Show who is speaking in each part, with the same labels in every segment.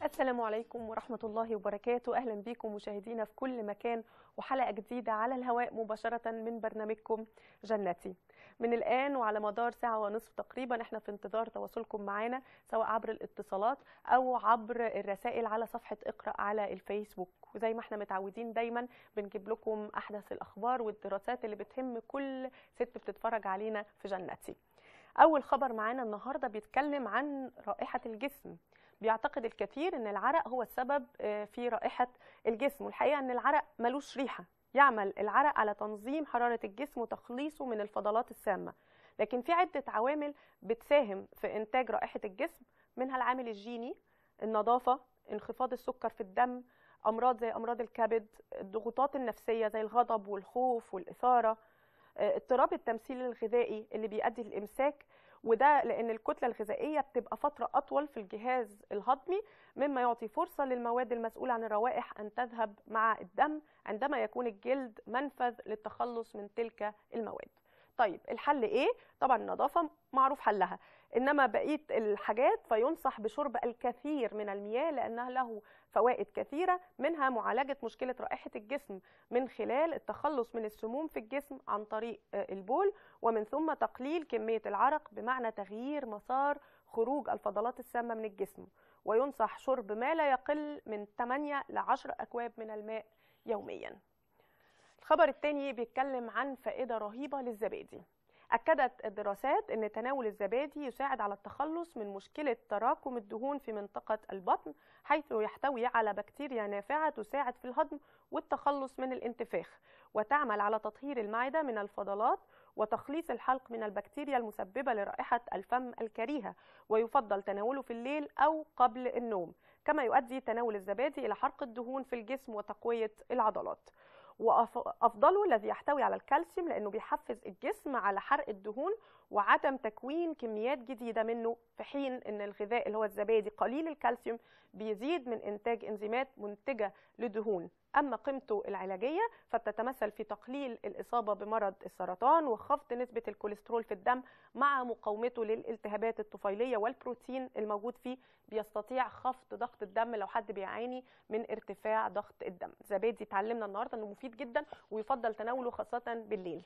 Speaker 1: السلام عليكم ورحمة الله وبركاته أهلا بكم مشاهدينا في كل مكان وحلقة جديدة على الهواء مباشرة من برنامجكم جنتي من الآن وعلى مدار ساعة ونصف تقريبا احنا في انتظار تواصلكم معنا سواء عبر الاتصالات أو عبر الرسائل على صفحة اقرأ على الفيسبوك وزي ما احنا متعودين دايما بنجيب لكم أحدث الأخبار والدراسات اللي بتهم كل ست بتتفرج علينا في جنتي أول خبر معانا النهاردة بيتكلم عن رائحة الجسم بيعتقد الكثير ان العرق هو السبب في رائحه الجسم والحقيقه ان العرق ملوش ريحه يعمل العرق على تنظيم حراره الجسم وتخليصه من الفضلات السامه لكن في عده عوامل بتساهم في انتاج رائحه الجسم منها العامل الجيني النظافه انخفاض السكر في الدم امراض زي امراض الكبد الضغوطات النفسيه زي الغضب والخوف والاثاره اضطراب التمثيل الغذائي اللي بيؤدي للامساك وده لان الكتله الغذائيه بتبقى فتره اطول في الجهاز الهضمي مما يعطي فرصه للمواد المسؤوله عن الروائح ان تذهب مع الدم عندما يكون الجلد منفذ للتخلص من تلك المواد طيب الحل ايه طبعا النظافه معروف حلها انما بقيه الحاجات فينصح بشرب الكثير من المياه لانها له فوائد كثيره منها معالجه مشكله رائحه الجسم من خلال التخلص من السموم في الجسم عن طريق البول ومن ثم تقليل كميه العرق بمعنى تغيير مسار خروج الفضلات السامه من الجسم وينصح شرب ما لا يقل من 8 ل 10 اكواب من الماء يوميا الخبر الثاني بيتكلم عن فائده رهيبه للزبادي أكدت الدراسات أن تناول الزبادي يساعد على التخلص من مشكلة تراكم الدهون في منطقة البطن حيث يحتوي على بكتيريا نافعة تساعد في الهضم والتخلص من الانتفاخ وتعمل على تطهير المعدة من الفضلات وتخليص الحلق من البكتيريا المسببة لرائحة الفم الكريهة ويفضل تناوله في الليل أو قبل النوم كما يؤدي تناول الزبادي إلى حرق الدهون في الجسم وتقوية العضلات وافضله الذي يحتوي على الكالسيوم لانه بيحفز الجسم على حرق الدهون وعدم تكوين كميات جديده منه في حين ان الغذاء اللي هو الزبادي قليل الكالسيوم بيزيد من انتاج انزيمات منتجه لدهون اما قيمته العلاجيه فبتتمثل في تقليل الاصابه بمرض السرطان وخفض نسبه الكوليسترول في الدم مع مقاومته للالتهابات الطفيليه والبروتين الموجود فيه بيستطيع خفض ضغط الدم لو حد بيعاني من ارتفاع ضغط الدم زبادي اتعلمنا النهارده انه مفيد جدا ويفضل تناوله خاصه بالليل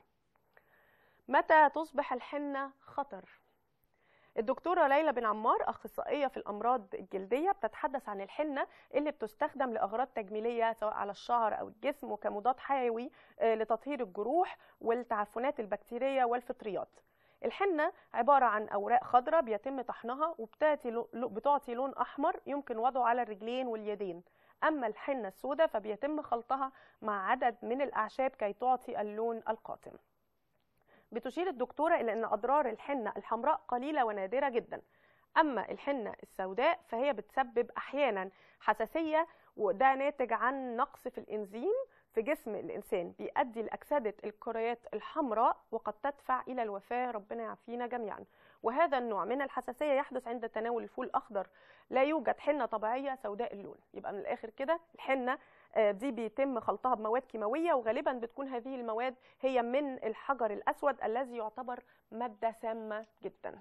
Speaker 1: متى تصبح الحنه خطر الدكتورة ليلى بن عمار أخصائية في الأمراض الجلدية بتتحدث عن الحنة اللي بتستخدم لأغراض تجميلية سواء على الشعر أو الجسم وكمضاد حيوي لتطهير الجروح والتعفنات البكتيرية والفطريات الحنة عبارة عن أوراق خضراء بيتم طحنها وبتعطي لون أحمر يمكن وضعه على الرجلين واليدين أما الحنة السوداء فبيتم خلطها مع عدد من الأعشاب كي تعطي اللون القاتم بتشير الدكتورة إلى أن أضرار الحنة الحمراء قليلة ونادرة جدا أما الحنة السوداء فهي بتسبب أحيانا حساسية وده ناتج عن نقص في الإنزيم في جسم الإنسان بيؤدي لأكسدة الكريات الحمراء وقد تدفع إلى الوفاة ربنا يعافينا جميعا وهذا النوع من الحساسية يحدث عند تناول الفول الأخضر لا يوجد حنة طبيعية سوداء اللون يبقى من الآخر كده الحنة دي بيتم خلطها بمواد كيماويه وغالبا بتكون هذه المواد هي من الحجر الاسود الذي يعتبر ماده سامه جدا.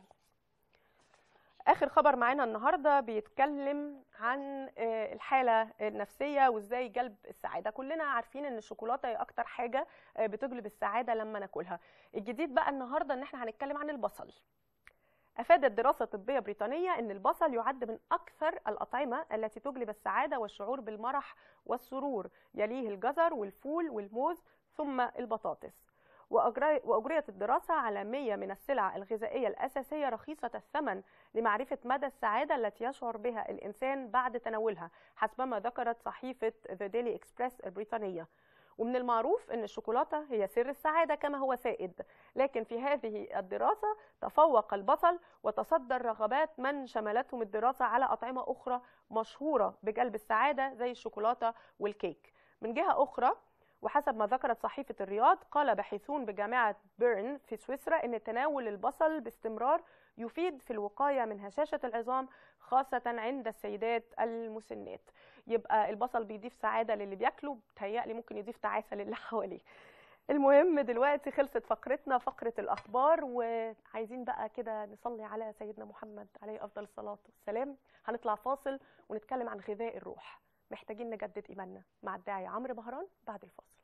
Speaker 1: اخر خبر معانا النهارده بيتكلم عن الحاله النفسيه وازاي جلب السعاده كلنا عارفين ان الشوكولاته هي اكتر حاجه بتجلب السعاده لما ناكلها الجديد بقى النهارده ان احنا هنتكلم عن البصل أفادت دراسة طبية بريطانية أن البصل يعد من أكثر الأطعمة التي تجلب السعادة والشعور بالمرح والسرور يليه الجزر والفول والموز ثم البطاطس وأجريت الدراسة على 100 من السلع الغذائية الأساسية رخيصة الثمن لمعرفة مدى السعادة التي يشعر بها الإنسان بعد تناولها حسبما ذكرت صحيفة The Daily Express البريطانية ومن المعروف ان الشوكولاته هي سر السعاده كما هو سائد لكن في هذه الدراسه تفوق البصل وتصدر رغبات من شملتهم الدراسه على اطعمه اخرى مشهوره بجلب السعاده زي الشوكولاته والكيك من جهه اخرى وحسب ما ذكرت صحيفة الرياض قال باحثون بجامعة بيرن في سويسرا أن تناول البصل باستمرار يفيد في الوقاية من هشاشة العظام خاصة عند السيدات المسنات يبقى البصل بيضيف سعادة للي بياكله بتهيألي ممكن يضيف تعاسة للي حواليه المهم دلوقتي خلصت فقرتنا فقرة الأخبار وعايزين بقى كده نصلي على سيدنا محمد عليه أفضل الصلاة والسلام هنطلع فاصل ونتكلم عن غذاء الروح محتاجين نجدد إيماننا مع الداعي عمرو بهران بعد الفاصل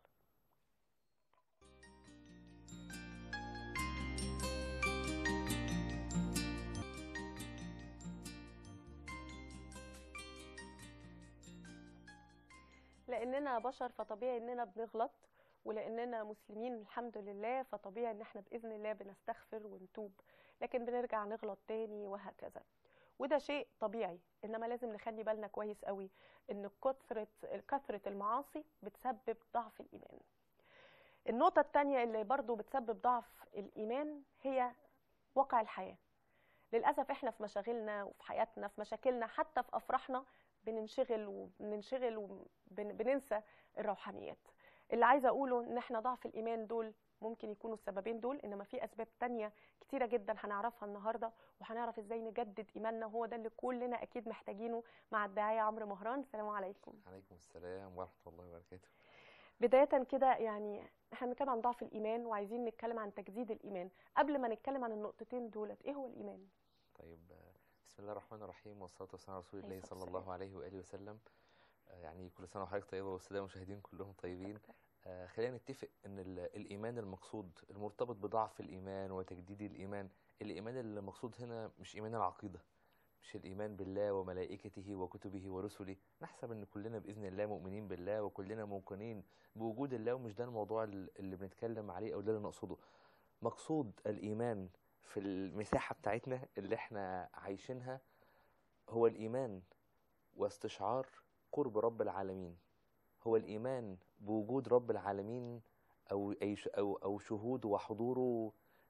Speaker 1: لأننا بشر فطبيعي إننا بنغلط ولاننا مسلمين الحمد لله فطبيعي ان احنا باذن الله بنستغفر ونتوب لكن بنرجع نغلط تاني وهكذا وده شيء طبيعي انما لازم نخلي بالنا كويس قوي ان كثره كثره المعاصي بتسبب ضعف الايمان النقطه الثانيه اللي برضو بتسبب ضعف الايمان هي واقع الحياه للاسف احنا في مشاغلنا وفي حياتنا في مشاكلنا حتى في افراحنا بننشغل وبننشغل وبننسى الروحانيات اللي عايزه اقوله ان احنا ضعف الايمان دول ممكن يكونوا السببين دول انما في اسباب تانية كتيره جدا هنعرفها النهارده وهنعرف ازاي نجدد ايماننا وهو ده اللي كلنا اكيد محتاجينه مع الداعيه عمرو مهران السلام عليكم
Speaker 2: عليكم السلام ورحمه الله وبركاته
Speaker 1: بدايه كده يعني احنا بنتكلم عن ضعف الايمان وعايزين نتكلم عن تجديد الايمان قبل ما نتكلم عن النقطتين دولت ايه هو الايمان
Speaker 2: طيب بسم الله الرحمن الرحيم والصلاه والسلام على رسول
Speaker 1: عليه
Speaker 2: الله
Speaker 1: الصلاة
Speaker 2: صلى الله عليه واله وسلم يعني كل سنه وحضرتك طيبه والساده المشاهدين كلهم طيبين آه، خلينا نتفق ان ال- الايمان المقصود المرتبط بضعف الايمان وتجديد الايمان الايمان المقصود هنا مش ايمان العقيده مش الايمان بالله وملائكته وكتبه ورسله نحسب ان كلنا باذن الله مؤمنين بالله وكلنا موقنين بوجود الله ومش ده الموضوع ال- اللي بنتكلم عليه او ده اللي نقصده مقصود الايمان في المساحه بتاعتنا اللي احنا عايشينها هو الايمان واستشعار قرب رب العالمين هو الإيمان بوجود رب العالمين أو أي ش- أو أو شهوده وحضوره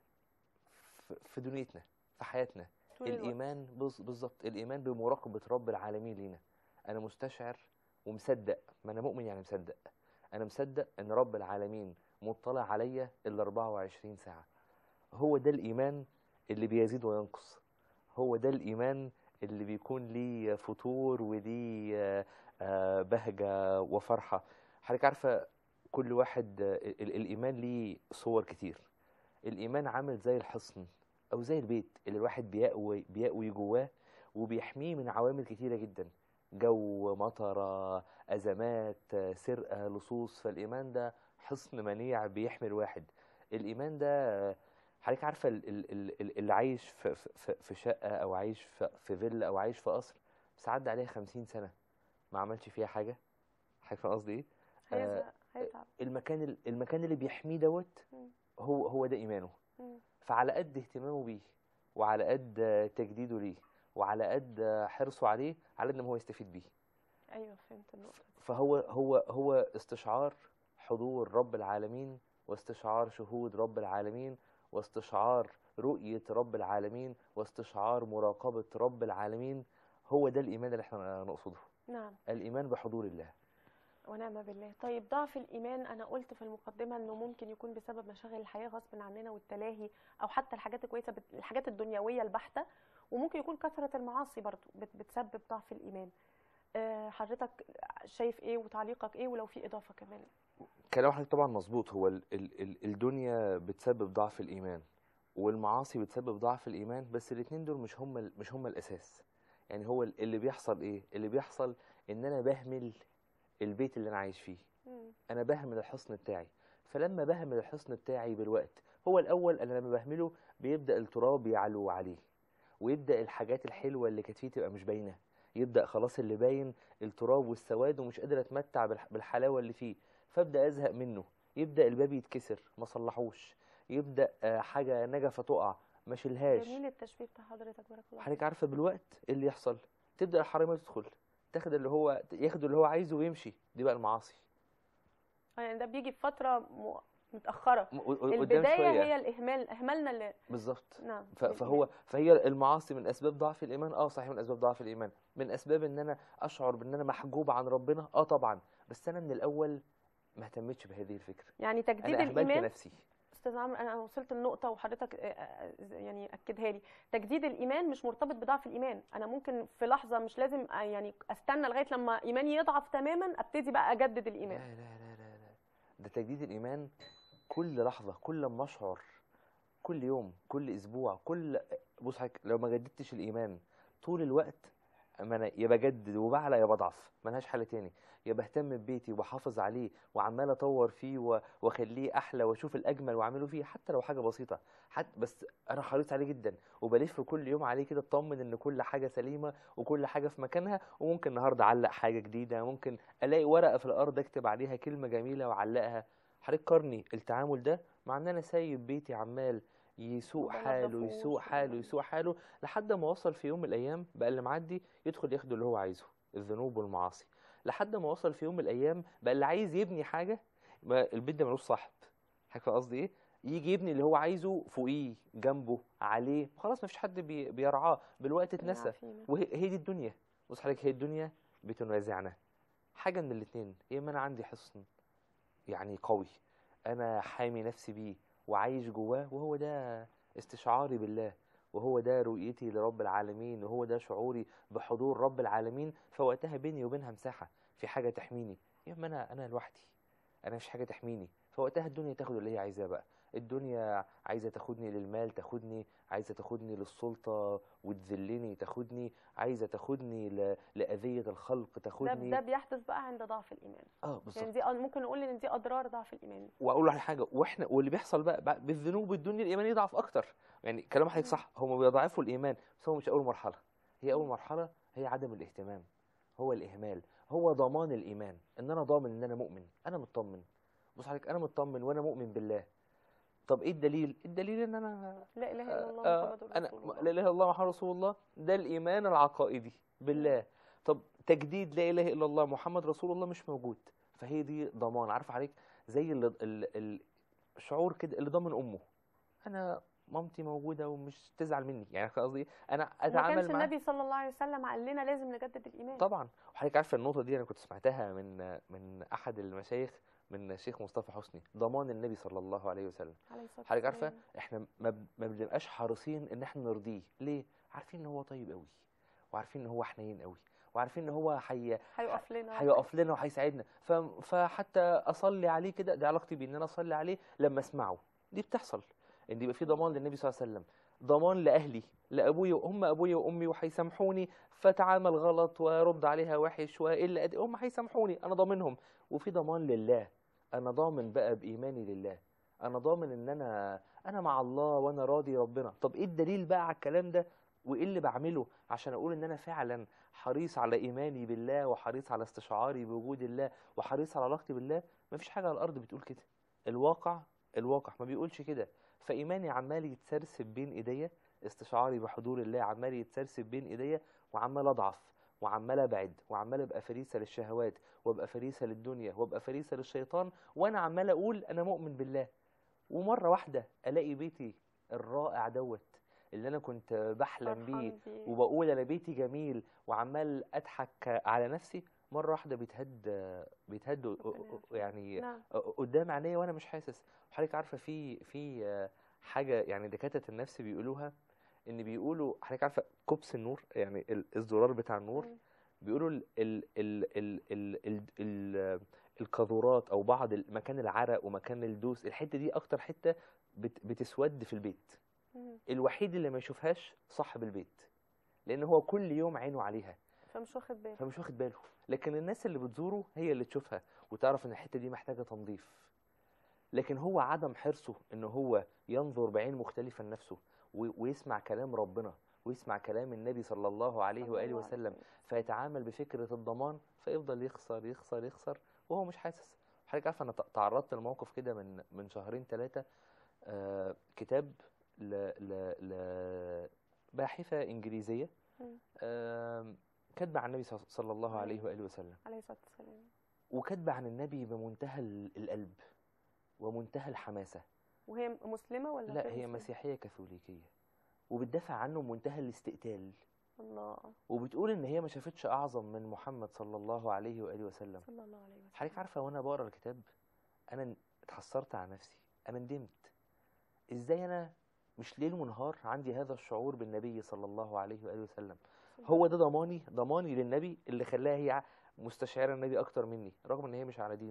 Speaker 2: في- في دنيتنا في حياتنا
Speaker 1: طول الوقت.
Speaker 2: الإيمان بز- بالظبط الإيمان بمراقبة رب العالمين لينا أنا مستشعر ومصدق ما أنا مؤمن يعني مصدق أنا مصدق إن رب العالمين مطلع عليا ال 24 ساعة هو ده الإيمان اللي بيزيد وينقص هو ده الإيمان اللي بيكون ليه فتور وليه آه، آه، بهجة وفرحة حضرتك عارفة كل واحد آه، ال- الإيمان ليه صور كتير الإيمان عامل زي الحصن أو زي البيت اللي الواحد بيأوي بيأوي جواه وبيحميه من عوامل كتيرة جدا جو مطرة أزمات آه، سرقة لصوص فالإيمان ده حصن منيع بيحمي الواحد الإيمان ده آه، حضرتك عارفة ال- ال- ال- ال- اللي عايش في, في, في شقة أو عايش في, في فيلا أو عايش في قصر بس عدى عليها خمسين سنة ما عملش فيها حاجة حضرتك فاهم قصدي إيه؟
Speaker 1: هيزهق هيتعب
Speaker 2: المكان ال- المكان اللي بيحميه دوت
Speaker 1: مم.
Speaker 2: هو هو ده إيمانه
Speaker 1: مم.
Speaker 2: فعلى قد اهتمامه بيه وعلى قد آه، تجديده ليه وعلى قد آه، حرصه عليه على قد ما هو يستفيد بيه
Speaker 1: ايوه فهمت النقطه دي.
Speaker 2: فهو هو هو استشعار حضور رب العالمين واستشعار شهود رب العالمين واستشعار رؤية رب العالمين واستشعار مراقبة رب العالمين هو ده الإيمان اللي احنا نقصده
Speaker 1: نعم
Speaker 2: الإيمان بحضور الله
Speaker 1: ونعم بالله طيب ضعف الايمان انا قلت في المقدمه انه ممكن يكون بسبب مشاغل الحياه غصب عننا والتلاهي او حتى الحاجات الكويسه بت- الحاجات الدنيويه البحته وممكن يكون كثره المعاصي برضو بت- بتسبب ضعف الايمان آه، حضرتك شايف ايه وتعليقك ايه ولو في اضافه كمان
Speaker 2: كلام حضرتك طبعا مظبوط هو ال ال ال الدنيا بتسبب ضعف الإيمان والمعاصي بتسبب ضعف الإيمان بس الاتنين دول مش هم مش هم الأساس يعني هو ال- اللي بيحصل إيه اللي بيحصل إن أنا بهمل البيت اللي أنا عايش فيه
Speaker 1: مم.
Speaker 2: انا بهمل الحصن بتاعي فلما بهمل الحصن بتاعي بالوقت هو الاول انا لما بهمله بيبدا التراب يعلو عليه ويبدا الحاجات الحلوه اللي كانت فيه تبقى مش باينه يبدا خلاص اللي باين التراب والسواد ومش قادر اتمتع بالح- بالحلاوه اللي فيه فابدا ازهق منه يبدا الباب يتكسر ما صلحوش يبدا آه، حاجه نجفه تقع ما شيلهاش
Speaker 1: جميل التشبيه بتاع حضرتك بارك الله
Speaker 2: حضرتك
Speaker 1: فيك.
Speaker 2: عارفه بالوقت ايه اللي يحصل تبدا الحراميه تدخل تاخد اللي هو ياخد اللي هو عايزه ويمشي دي بقى المعاصي
Speaker 1: آه، يعني ده بيجي في فتره م- متاخره
Speaker 2: م- قدام
Speaker 1: البدايه
Speaker 2: شويه
Speaker 1: هي الاهمال اهملنا اللي
Speaker 2: بالظبط
Speaker 1: نعم
Speaker 2: ف- فهو فهي المعاصي من اسباب ضعف الايمان اه صحيح من اسباب ضعف الايمان من اسباب ان انا اشعر بان انا محجوب عن ربنا اه طبعا بس انا من الاول ما اهتمتش بهذه الفكره
Speaker 1: يعني تجديد
Speaker 2: انا اهملت
Speaker 1: الايمان
Speaker 2: نفسي
Speaker 1: استاذ عمرو انا وصلت النقطه وحضرتك آه، آه، يعني اكدها لي تجديد الايمان مش مرتبط بضعف الايمان انا ممكن في لحظه مش لازم آه، يعني استنى لغايه لما ايماني يضعف تماما ابتدي بقى اجدد
Speaker 2: لا
Speaker 1: الايمان
Speaker 2: لا لا لا لا ده تجديد الايمان كل لحظه كل ما اشعر كل يوم كل اسبوع كل بص حضرتك لو ما جددتش الايمان طول الوقت اما انا يا بجدد وبعلى يا بضعف ملهاش حل تاني يا بهتم ببيتي وبحافظ عليه وعمال اطور فيه و- واخليه احلى واشوف الاجمل واعمله فيه حتى لو حاجه بسيطه حتى بس انا حريص عليه جدا وبلف كل يوم عليه كده اطمن ان كل حاجه سليمه وكل حاجه في مكانها وممكن النهارده اعلق حاجه جديده ممكن الاقي ورقه في الارض اكتب عليها كلمه جميله واعلقها حضرتك قارني التعامل ده مع ان انا سايب بيتي عمال يسوق
Speaker 1: ما
Speaker 2: حاله
Speaker 1: بنضفوش
Speaker 2: يسوق حاله
Speaker 1: ولا-
Speaker 2: يسوق حاله لحد ما وصل في يوم من الايام بقى اللي معدي يدخل ياخد اللي هو عايزه الذنوب والمعاصي لحد ما وصل في يوم من الايام بقى اللي عايز يبني حاجه ما البيت ده ملوش صاحب حضرتك فاهم قصدي ايه يجي يبني اللي هو عايزه فوقيه جنبه عليه خلاص مفيش حد بي بيرعاه بالوقت اتنسى
Speaker 1: العافية.
Speaker 2: وهي هي دي الدنيا بص حضرتك هي الدنيا بتنازعنا حاجه من الاتنين يا اما انا عندي حصن يعني قوي انا حامي نفسي بيه وعايش جواه وهو ده استشعاري بالله وهو ده رؤيتي لرب العالمين وهو ده شعوري بحضور رب العالمين فوقتها بيني وبينها مساحه في حاجه تحميني يا اما انا انا لوحدي انا مش حاجه تحميني فوقتها الدنيا تاخد اللي هي عايزاه بقى الدنيا عايزه تاخدني للمال تاخدني عايزه تاخدني للسلطه وتذلني تاخدني عايزه تاخدني ل... لاذيه الخلق
Speaker 1: ده
Speaker 2: تاخدني
Speaker 1: ده بيحدث بقى عند ضعف الايمان
Speaker 2: اه بالظبط
Speaker 1: يعني دي أ- ممكن نقول ان دي اضرار ضعف الايمان
Speaker 2: واقول على حاجه واحنا واللي بيحصل بقى, بقى بالذنوب الدنيا الايمان يضعف اكتر يعني كلام حضرتك صح هم بيضعفوا الايمان بس هو مش اول مرحله هي اول مرحله هي عدم الاهتمام هو الاهمال هو ضمان الايمان ان انا ضامن ان انا مؤمن انا مطمن بص حضرتك انا مطمن وانا مؤمن بالله طب ايه الدليل الدليل ان انا
Speaker 1: لا اله الا الله
Speaker 2: آه،
Speaker 1: محمد
Speaker 2: انا
Speaker 1: رسول
Speaker 2: لا
Speaker 1: الله
Speaker 2: اله الا الله محمد رسول الله ده الايمان العقائدي بالله طب تجديد لا اله الا الله محمد رسول الله مش موجود فهي دي ضمان عارف عليك زي ال ال ال الشعور كده اللي ضامن امه انا مامتي موجوده ومش تزعل مني يعني فاهم قصدي إيه؟ انا
Speaker 1: وما كانش
Speaker 2: اتعامل معاها
Speaker 1: النبي صلى الله عليه وسلم قال لنا لازم نجدد الايمان
Speaker 2: طبعا وحضرتك عارفه النقطه دي انا كنت سمعتها من من احد المشايخ من الشيخ مصطفى حسني ضمان النبي صلى الله عليه وسلم
Speaker 1: عليه الصلاه
Speaker 2: حضرتك عارفه
Speaker 1: والسلام.
Speaker 2: احنا ما ب- ما بنبقاش حريصين ان احنا نرضيه ليه عارفين ان هو طيب قوي وعارفين ان هو حنين قوي وعارفين ان هو حي...
Speaker 1: هيقف لنا
Speaker 2: هيقف لنا وهيساعدنا ف... فحتى اصلي عليه كده دي علاقتي بيه ان انا اصلي عليه لما اسمعه دي بتحصل ان يبقى في ضمان للنبي صلى الله عليه وسلم ضمان لاهلي لابويا وام ابويا وامي وهيسامحوني فتعامل غلط وارد عليها وحش والا أد... هم هيسامحوني انا ضامنهم وفي ضمان لله انا ضامن بقى بايماني لله انا ضامن ان انا انا مع الله وانا راضي ربنا طب ايه الدليل بقى على الكلام ده وايه اللي بعمله عشان اقول ان انا فعلا حريص على ايماني بالله وحريص على استشعاري بوجود الله وحريص على علاقتي بالله مفيش حاجه على الارض بتقول كده الواقع الواقع ما بيقولش كده فايماني عمال يتسرسب بين ايديا استشعاري بحضور الله عمال يتسرسب بين ايديا وعمال اضعف وعمال ابعد وعمال ابقى فريسه للشهوات وابقى فريسه للدنيا وابقى فريسه للشيطان وانا عمال اقول انا مؤمن بالله ومره واحده الاقي بيتي الرائع دوت اللي انا كنت بحلم بيه
Speaker 1: فرحان بيه.
Speaker 2: وبقول انا بيتي جميل وعمال اضحك على نفسي مره واحده بيتهد بيتهد
Speaker 1: ربنا يعافيك.
Speaker 2: يعني
Speaker 1: نعم
Speaker 2: قدام عينيا وانا مش حاسس حضرتك عارفه في في آه، حاجه يعني دكاتره النفس بيقولوها ان بيقولوا حضرتك عارفه كوبس النور يعني ال- الزرار بتاع النور
Speaker 1: مم.
Speaker 2: بيقولوا ال ال ال ال ال ال ال القاذورات او بعض ال- مكان العرق ومكان الدوس الحته دي اكتر حته بت بتسود في البيت
Speaker 1: مم.
Speaker 2: الوحيد اللي ما يشوفهاش صاحب البيت لان هو كل يوم عينه عليها
Speaker 1: فمش واخد باله
Speaker 2: فمش واخد باله لكن الناس اللي بتزوره هي اللي تشوفها وتعرف ان الحته دي محتاجه تنظيف لكن هو عدم حرصه ان هو ينظر بعين مختلفه لنفسه و- ويسمع كلام ربنا ويسمع كلام النبي صلى الله عليه
Speaker 1: صلى
Speaker 2: واله
Speaker 1: الله عليه
Speaker 2: وسلم
Speaker 1: وسلم.
Speaker 2: فيتعامل بفكره الضمان فيفضل يخسر يخسر يخسر وهو مش حاسس حضرتك عارف انا ت- تعرضت لموقف كده من من شهرين ثلاثه آه كتاب ل ل ل باحثه انجليزيه
Speaker 1: مم.
Speaker 2: آم، كاتبه عن النبي ص- صلى الله عليه واله وسلم
Speaker 1: عليه الصلاه والسلام
Speaker 2: وكاتبه عن النبي بمنتهى ال- القلب ومنتهى الحماسه
Speaker 1: وهي مسلمه ولا
Speaker 2: لا
Speaker 1: غير
Speaker 2: هي
Speaker 1: مسلمة؟
Speaker 2: مسيحيه كاثوليكيه وبتدافع عنه بمنتهى الاستقتال
Speaker 1: الله
Speaker 2: وبتقول ان هي ما شافتش اعظم من محمد صلى الله عليه واله وسلم
Speaker 1: صلى الله عليه وسلم
Speaker 2: حضرتك عارفه وانا بقرا الكتاب انا ن- اتحسرت على نفسي انا ندمت ازاي انا مش ليل ونهار عندي هذا الشعور بالنبي صلى الله عليه واله وسلم هو ده ضماني ضماني للنبي اللي خلاها هي ع- مستشعره النبي اكتر مني رغم ان هي مش على دينه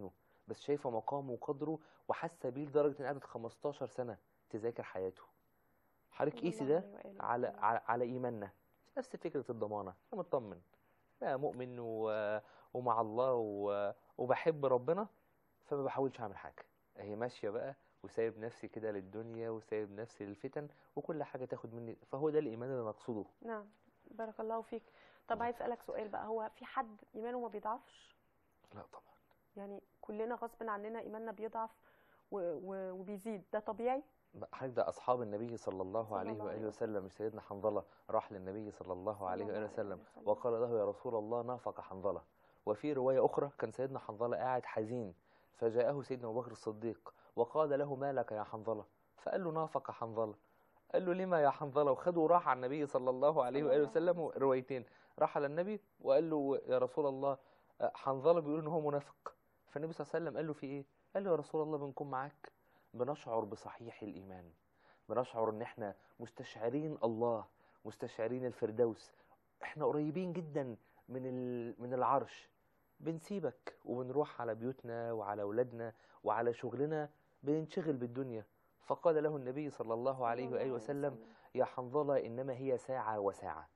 Speaker 2: بس شايفه مقامه وقدره وحاسه بيه لدرجه ان قعدت 15 سنه تذاكر حياته حضرتك
Speaker 1: صلى
Speaker 2: قيسي
Speaker 1: الله
Speaker 2: ده
Speaker 1: عليه وآله
Speaker 2: على
Speaker 1: وسلم.
Speaker 2: على, على ايماننا نفس فكره الضمانه انا مطمن انا مؤمن و... ومع الله و... وبحب ربنا فما بحاولش اعمل حاجه هي ماشيه بقى وسايب نفسي كده للدنيا وسايب نفسي للفتن وكل حاجه تاخد مني فهو ده الايمان اللي نقصده
Speaker 1: نعم بارك الله فيك طب
Speaker 2: الله
Speaker 1: عايز اسالك سؤال بقى هو في حد ايمانه ما بيضعفش
Speaker 2: لا طبعا
Speaker 1: يعني كلنا غصب عننا ايماننا بيضعف و... و... وبيزيد ده طبيعي
Speaker 2: حضرتك ده اصحاب النبي صلى الله
Speaker 1: صلى
Speaker 2: عليه
Speaker 1: الله عليه
Speaker 2: واله وسلم مش سيدنا حنظله راح للنبي صلى الله
Speaker 1: صلى
Speaker 2: عليه
Speaker 1: الله
Speaker 2: واله
Speaker 1: عليه
Speaker 2: وسلم
Speaker 1: وسلم.
Speaker 2: وقال له يا رسول الله نافق حنظله وفي روايه اخرى كان سيدنا حنظله قاعد حزين فجاءه سيدنا ابو بكر الصديق وقال له ما لك يا حنظله فقال له نافق حنظله قال له لما يا حنظله وخده وراح على النبي صلى الله عليه
Speaker 1: صلى
Speaker 2: واله
Speaker 1: الله عليه
Speaker 2: وسلم روايتين راح على النبي وقال له يا رسول الله آه، حنظله بيقول ان هو منافق فالنبي صلى الله عليه وسلم قال له في ايه قال له يا رسول الله بنكون معاك بنشعر بصحيح الايمان بنشعر ان احنا مستشعرين الله مستشعرين الفردوس احنا قريبين جدا من ال- من العرش بنسيبك وبنروح على بيوتنا وعلى اولادنا وعلى شغلنا بننشغل بالدنيا فقال له النبي صلى الله عليه
Speaker 1: صلى الله
Speaker 2: واله
Speaker 1: عليه
Speaker 2: وسلم يا حنظله انما هي ساعه وساعه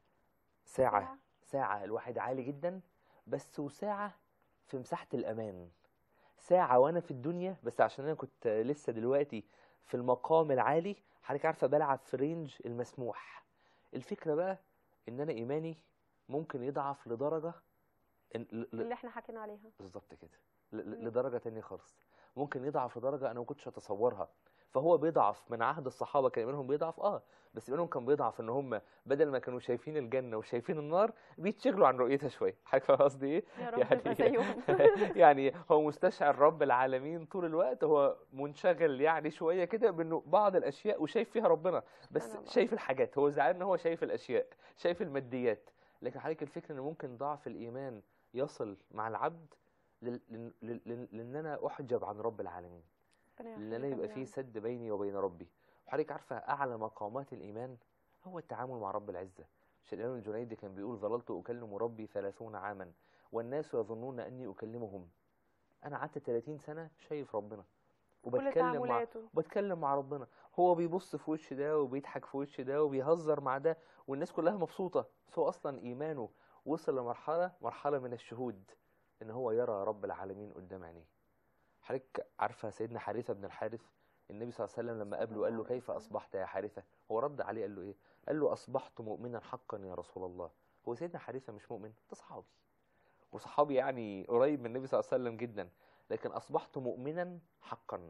Speaker 2: ساعه ساعه الواحد عالي جدا بس وساعه في مساحه الامان ساعة وأنا في الدنيا بس عشان أنا كنت لسه دلوقتي في المقام العالي حضرتك عارفة بلعب في رينج المسموح الفكرة بقى إن أنا إيماني ممكن يضعف لدرجة إن ل- ل-
Speaker 1: اللي احنا حكينا عليها
Speaker 2: بالظبط كده ل- ل-
Speaker 1: مم.
Speaker 2: لدرجة تانية خالص ممكن يضعف لدرجة أنا ما كنتش أتصورها فهو بيضعف من عهد الصحابة كان إيمانهم بيضعف أه بس إيمانهم كان بيضعف إن هم بدل ما كانوا شايفين الجنة وشايفين النار بيتشغلوا عن رؤيتها شوية حضرتك فاهم قصدي إيه؟
Speaker 1: يا رب
Speaker 2: يعني
Speaker 1: تبقى زيهم
Speaker 2: يعني هو مستشعر رب العالمين طول الوقت هو منشغل يعني شويه كده بانه بعض الاشياء وشايف فيها ربنا بس
Speaker 1: سبحان الله.
Speaker 2: شايف الحاجات هو زعلان ان هو شايف الاشياء شايف الماديات لكن حضرتك الفكره ان ممكن ضعف الايمان يصل مع العبد لل- لل- لل- لان انا احجب عن رب العالمين
Speaker 1: ربنا
Speaker 2: لان انا
Speaker 1: يحفظك
Speaker 2: يبقى
Speaker 1: يا
Speaker 2: فيه
Speaker 1: رب.
Speaker 2: سد بيني وبين ربي وحضرتك عارفه اعلى مقامات الايمان هو التعامل مع رب العزه مش الامام الجنيدي كان بيقول ظللت اكلم ربي ثلاثون عاما والناس يظنون اني اكلمهم انا قعدت 30 سنه شايف ربنا
Speaker 1: كل
Speaker 2: وبتكلم مع
Speaker 1: تعاملاته
Speaker 2: وبتكلم مع ربنا هو بيبص في وش ده وبيضحك في وش ده وبيهزر مع ده والناس كلها مبسوطه بس هو اصلا ايمانه وصل لمرحله مرحله من الشهود ان هو يرى رب العالمين قدام عينيه حضرتك عارفه سيدنا حارثه بن الحارث النبي صلى الله عليه وسلم لما قابله قال له
Speaker 1: الله عليه
Speaker 2: كيف
Speaker 1: وسلم.
Speaker 2: اصبحت يا حارثه هو رد عليه قال له ايه قال له اصبحت مؤمنا حقا يا رسول الله هو سيدنا حارثه مش مؤمن ده صحابي وصحابي يعني قريب من النبي صلى الله عليه وسلم جدا لكن اصبحت مؤمنا حقا